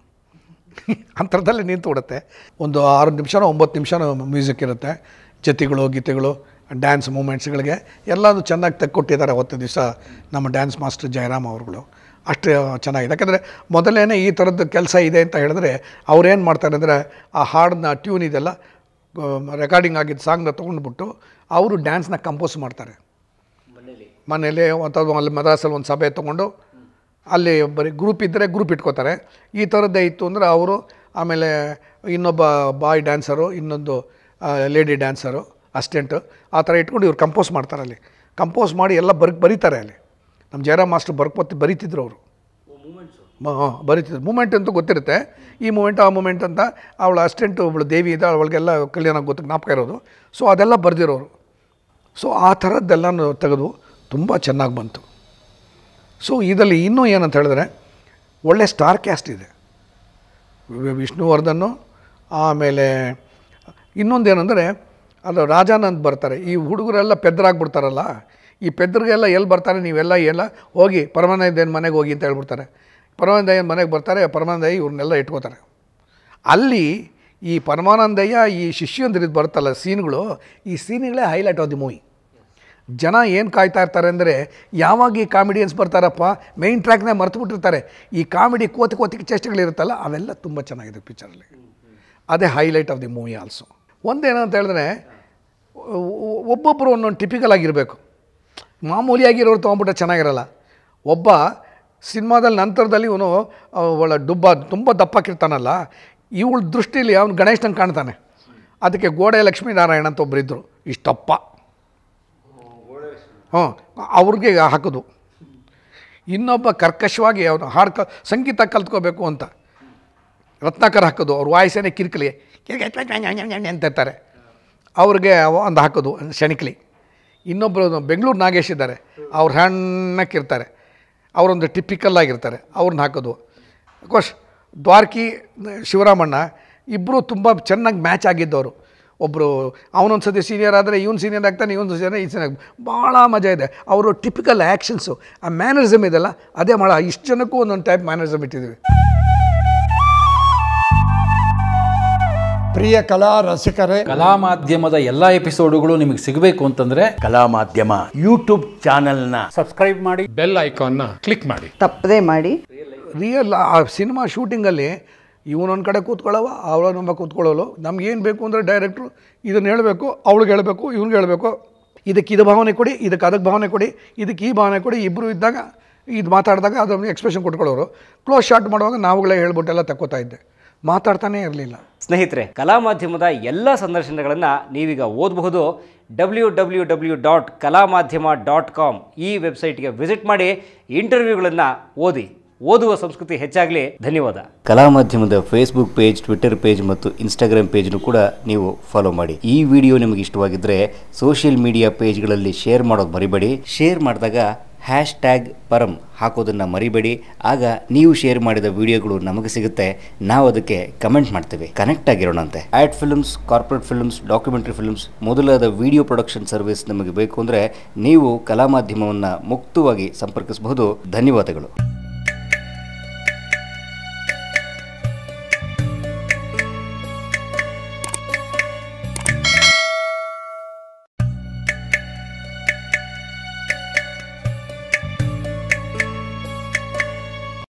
S1: ಅಂತರದಲ್ಲೇ ನಿಂತು ಬಿಡುತ್ತೆ ಒಂದು ಆರು ನಿಮಿಷನೋ ಒಂಬತ್ತು ನಿಮಿಷನೋ ಮ್ಯೂಸಿಕ್ ಇರುತ್ತೆ ಜತಿಗಳು ಗೀತೆಗಳು ಡ್ಯಾನ್ಸ್ ಮೂಮೆಂಟ್ಸ್ಗಳಿಗೆ ಎಲ್ಲನೂ ಚೆನ್ನಾಗಿ ತೆಕ್ಕೊಟ್ಟಿದ್ದಾರೆ ಅವತ್ತು ದಿವಸ ನಮ್ಮ ಡ್ಯಾನ್ಸ್ ಮಾಸ್ಟರ್ ಜಯರಾಮ್ ಅವರುಗಳು ಅಷ್ಟು ಚೆನ್ನಾಗಿದೆ ಯಾಕಂದರೆ ಮೊದಲೇ ಈ ಥರದ್ದು ಕೆಲಸ ಇದೆ ಅಂತ ಹೇಳಿದ್ರೆ ಅವ್ರೇನು ಮಾಡ್ತಾರೆ ಅಂದರೆ ಆ ಹಾಡನ್ನ ಟ್ಯೂನ್ ಇದೆಲ್ಲ ರೆಕಾರ್ಡಿಂಗ್ ಆಗಿದ್ದ ಸಾಂಗ್ನ ತೊಗೊಂಡ್ಬಿಟ್ಟು ಅವರು ಡ್ಯಾನ್ಸ್ನ ಕಂಪೋಸ್ ಮಾಡ್ತಾರೆ
S2: ಮನೇಲಿ
S1: ಮನೇಲಿ ಅಥವಾ ಅಲ್ಲಿ ಮದ್ರಾಸಲ್ಲಿ ಒಂದು ಸಭೆ ತೊಗೊಂಡು ಅಲ್ಲಿ ಬರೀ ಗ್ರೂಪ್ ಇದ್ದರೆ ಗ್ರೂಪ್ ಇಟ್ಕೋತಾರೆ ಈ ಥರದ್ದೇ ಇತ್ತು ಅಂದರೆ ಅವರು ಆಮೇಲೆ ಇನ್ನೊಬ್ಬ ಬಾಯ್ ಡ್ಯಾನ್ಸರು ಇನ್ನೊಂದು ಲೇಡಿ ಡ್ಯಾನ್ಸರು ಅಸ್ಟೆಂಟು ಆ ಥರ ಇಟ್ಕೊಂಡು ಇವ್ರು ಕಂಪೋಸ್ ಮಾಡ್ತಾರೆ ಅಲ್ಲಿ ಕಂಪೋಸ್ ಮಾಡಿ ಎಲ್ಲ ಬರ್ ಬರೀತಾರೆ ಅಲ್ಲಿ ನಮ್ಮ ಜಯರಾಮ್ ಮಾಸ್ಟರ್ ಬರ್ಕೊತಿ ಬರೀತಿದ್ರು ಅವರು
S2: ಮೂಮೆಂಟ್ಸು
S1: ಹಾಂ ಬರೀತಿದ್ರು ಮೂಮೆಂಟ್ ಅಂತೂ ಗೊತ್ತಿರುತ್ತೆ ಈ ಮೂಮೆಂಟ್ ಆ ಮೂಮೆಂಟ್ ಅಂತ ಅವಳ ಅಸ್ಟೆಂಟು ಒಬ್ಳು ದೇವಿ ಇದೆ ಅವಳಿಗೆಲ್ಲ ಕಲ್ಯಾಣ ಗೊತ್ತು ಜ್ಞಾಪಕ ಇರೋದು ಸೊ ಅದೆಲ್ಲ ಬರೆದಿರೋರು ಸೊ ಆ ಥರದ್ದೆಲ್ಲನೂ ತೆಗೆದು ತುಂಬ ಚೆನ್ನಾಗಿ ಬಂತು ಸೊ ಇದರಲ್ಲಿ ಇನ್ನೂ ಏನಂತ ಹೇಳಿದ್ರೆ ಒಳ್ಳೆ ಸ್ಟಾರ್ ಕ್ಯಾಸ್ಟ್ ಇದೆ ವಿ- ವಿಷ್ಣುವರ್ಧನ್ನು ಆಮೇಲೆ ಇನ್ನೊಂದೇನೆಂದರೆ ಅದು ರಾಜಾನಂದ್ ಬರ್ತಾರೆ ಈ ಹುಡುಗರೆಲ್ಲ ಪೆದ್ದರಾಗ್ಬಿಡ್ತಾರಲ್ಲ ಈ ಪೆದ್ರಿಗೆಲ್ಲ ಎಲ್ಲಿ ಬರ್ತಾರೆ ನೀವೆಲ್ಲ ಎಲ್ಲ ಹೋಗಿ ಪರಮಾನಂದಯ್ಯನ ಮನೆಗೆ ಹೋಗಿ ಅಂತ ಹೇಳ್ಬಿಡ್ತಾರೆ ಪರಮಾನಂದಯ್ಯನ ಮನೆಗೆ ಬರ್ತಾರೆ ಪರಮಾನಂದಯ್ಯ ಇವ್ರನ್ನೆಲ್ಲ ಇಟ್ಕೋತಾರೆ ಅಲ್ಲಿ ಈ ಪರಮಾನಂದಯ್ಯ ಈ ಶಿಷ್ಯಂದ್ರಿದ್ದು ಬರುತ್ತಲ್ಲ ಸೀನ್ಗಳು ಈ ಸೀನ್ಗಳೇ ಹೈಲೈಟ್ ಆಫ್ ದಿ ಮೂವಿ ಜನ ಏನು ಕಾಯ್ತಾ ಇರ್ತಾರೆ ಅಂದರೆ ಯಾವಾಗ ಈ ಕಾಮಿಡಿಯನ್ಸ್ ಬರ್ತಾರಪ್ಪ ಮೈನ್ ಟ್ರ್ಯಾಕ್ನೇ ಮರ್ತುಬಿಟ್ಟಿರ್ತಾರೆ ಈ ಕಾಮಿಡಿ ಕೋತಿ ಕೋತಿಗೆ ಚೇಷ್ಟೆಗಳಿರುತ್ತಲ್ಲ ಅವೆಲ್ಲ ತುಂಬ ಚೆನ್ನಾಗಿದೆ ಪಿಕ್ಚರಲ್ಲಿ ಅದೇ highlight of the movie also ಒಂದೇನಂತ ಹೇಳಿದ್ರೆ ಒ- ಒಬ್ಬೊಬ್ಬರು ಒಂದೊಂದು ಟಿಪಿಕಲ್ ಆಗಿರಬೇಕು ಮಾಮೂಲಿಯಾಗಿರೋರು ತೊಗೊಂಬಿಟ್ರೆ ಚೆನ್ನಾಗಿರಲ್ಲ ಒಬ್ಬ ಸಿನಿಮಾದಲ್ಲಿ ನಂತರದಲ್ಲಿ ಇವನು ಒಳ್ಳೆ ಡುಬ್ಬ ತುಂಬ ದಪ್ಪಕ್ಕಿರ್ತಾನಲ್ಲ ಇವಳ ದೃಷ್ಟಿಲಿ ಅವನು ಗಣೇಶನಂಗೆ ಕಾಣ್ತಾನೆ ಅದಕ್ಕೆ ಗೋಡೆ ಲಕ್ಷ್ಮೀನಾರಾಯಣ ಅಂತ ಒಬ್ಬರಿದ್ದರು ಇಷ್ಟಪ್ಪ ಹ್ಞೂ ಅವ್ರಿಗೆ ಹಾಕೋದು ಇನ್ನೊಬ್ಬ ಕರ್ಕಶವಾಗಿ ಅವನು ಹಾಡು ಕ ಸಂಗೀತ ಕಲ್ತ್ಕೋಬೇಕು ಅಂತ ರತ್ನಾಕರ್ ಹಾಕೋದು ಅವ್ರ ವಾಯ್ಸೇನೆ ಕಿರಿಕಲಿ ಅಂತ ಇರ್ತಾರೆ ಅವ್ರಿಗೆ ಒಂದು ಹಾಕೋದು ಶಣಿಕ್ಲಿ ಇನ್ನೊಬ್ಬರು ಬೆಂಗಳೂರು ನಾಗೇಶ್ ಇದ್ದಾರೆ ಅವ್ರು ಹಣ್ಣಕ್ಕಿರ್ತಾರೆ ಅವರೊಂದು ಟಿಪಿಕಲ್ ಆಗಿರ್ತಾರೆ ಅವ್ರನ್ನ ಹಾಕೋದು ಅಫ್ಕೋರ್ಸ್ ದ್ವಾರಕಿ ಶಿವರಾಮಣ್ಣ ಇಬ್ಬರು ತುಂಬ ಚೆನ್ನಾಗಿ ಮ್ಯಾಚ್ ಆಗಿದ್ದವರು ಒಬ್ಬರು ಅವನೊಂದು ಸತಿ ಸೀನಿಯರ್ ಆದರೆ ಇವನು ಸೀನಿಯರ್ ಆಗ್ತಾನೆ ಇವನು ಸೀನಿಯರ್ ಈ ಸೀನಿಯರ್ ಭಾಳ ಮಜಾ ಇದೆ ಅವರು ಟಿಪಿಕಲ್ ಆ್ಯಕ್ಷನ್ಸು ಆ ಮ್ಯಾನರಿಸಮ್ ಇದೆಲ್ಲ ಅದೇ ಮಾಡ ಇಷ್ಟು ಜನಕ್ಕೂ ಒಂದೊಂದು ಟೈಪ್ ಮ್ಯಾನರಿಸಮ್ ಇಟ್ಟಿದ್ದೀವಿ
S3: ಪ್ರಿಯ ಕಲಾ ರಸಿಕರೇ
S4: ಕಲಾ ಮಾಧ್ಯಮದ ಎಲ್ಲ ಎಪಿಸೋಡುಗಳು ನಿಮಗೆ ಸಿಗಬೇಕು ಅಂತಂದ್ರೆ
S5: ಕಲಾ ಮಾಧ್ಯಮ ಯೂಟ್ಯೂಬ್ ಚಾನೆಲ್ನ
S3: ಬೆಲ್ ಐಕಾನ್ನ ಕ್ಲಿಕ್ ಮಾಡಿ
S6: ತಪ್ಪದೇ ಮಾಡಿ
S1: ರಿಯಲ್ ಆ ಸಿನಿಮಾ ಶೂಟಿಂಗಲ್ಲಿ ಇವನೊಂದು ಕಡೆ ಕೂತ್ಕೊಳ್ಳವ ಅವಳನ್ನೊಬ್ಬ ಕೂತ್ಕೊಳ್ಳೋಳು ನಮ್ಗೇನು ಬೇಕು ಅಂದರೆ ಡೈರೆಕ್ಟ್ರು ಇದನ್ನು ಹೇಳಬೇಕು ಅವಳಿಗೆ ಹೇಳಬೇಕು ಇವ್ನಿಗೆ ಹೇಳಬೇಕು ಇದಕ್ಕೆ ಇದು ಭಾವನೆ ಕೊಡಿ ಇದಕ್ಕೆ ಅದಕ್ಕೆ ಭಾವನೆ ಕೊಡಿ ಇದಕ್ಕೆ ಈ ಭಾವನೆ ಕೊಡಿ ಇಬ್ಬರು ಇದ್ದಾಗ ಇದು ಮಾತಾಡಿದಾಗ ಅದನ್ನು ಎಕ್ಸ್ಪ್ರೆಷನ್ ಕೊಟ್ಕೊಳ್ಳೋರು ಕ್ಲೋಸ್ ಶಾಟ್ ಮಾಡುವಾಗ ನಾವುಗಳೇ ಹೇಳ್ಬಿಟ್ಟೆಲ್ಲ ತಕ್ಕೋತಾ ಇದ್ದೆ ಮಾತಾಡ್ತಾನೇ ಇರಲಿಲ್ಲ
S2: ಸ್ನೇಹಿತರೆ ಕಲಾ ಮಾಧ್ಯಮದ ಎಲ್ಲ ಸಂದರ್ಶನಗಳನ್ನು ನೀವೀಗ ಓದಬಹುದು ಡಬ್ಲ್ಯೂ ಡಬ್ಲ್ಯೂ ಡಬ್ಲ್ಯೂ ಡಾಟ್ ಕಲಾ ಮಾಧ್ಯಮ ಡಾಟ್ ಕಾಮ್ ಈ ವೆಬ್ಸೈಟ್ಗೆ ವಿಸಿಟ್ ಮಾಡಿ ಇಂಟರ್ವ್ಯೂಗಳನ್ನು ಓದಿ ಓದುವ ಸಂಸ್ಕೃತಿ ಹೆಚ್ಚಾಗಲಿ ಧನ್ಯವಾದ
S5: ಕಲಾ ಮಾಧ್ಯಮದ ಫೇಸ್ಬುಕ್ ಪೇಜ್ ಟ್ವಿಟರ್ ಪೇಜ್ ಮತ್ತು ಇನ್ಸ್ಟಾಗ್ರಾಮ್ ಪೇಜ್ನು ಕೂಡ ನೀವು ಫಾಲೋ ಮಾಡಿ ಈ ವಿಡಿಯೋ ನಿಮಗೆ ಇಷ್ಟವಾಗಿದ್ದರೆ ಸೋಷಿಯಲ್ ಮೀಡಿಯಾ ಪೇಜ್ಗಳಲ್ಲಿ ಶೇರ್ ಮಾಡೋದು ಮರಿಬೇಡಿ ಶೇರ್ ಮಾಡಿದಾಗ ಹ್ಯಾಶ್ ಟ್ಯಾಗ್ ಪರಂ ಹಾಕೋದನ್ನು ಮರಿಬೇಡಿ ಆಗ ನೀವು ಶೇರ್ ಮಾಡಿದ ವಿಡಿಯೋಗಳು ನಮಗೆ ಸಿಗುತ್ತೆ ನಾವು ಅದಕ್ಕೆ ಕಮೆಂಟ್ ಮಾಡ್ತೇವೆ ಕನೆಕ್ಟ್ ಆಗಿರೋಣಂತೆ ad films corporate films documentary films ಮೊದಲಾದ ವಿಡಿಯೋ ಪ್ರೊಡಕ್ಷನ್ ಸರ್ವಿಸ್ ನಮಗೆ ಬೇಕು ಅಂದರೆ ನೀವು ಕಲಾ ಮಾಧ್ಯಮವನ್ನು ಮುಕ್ತವಾಗಿ ಸಂಪರ್ಕಿಸಬಹುದು ಧನ್ಯವಾದಗಳು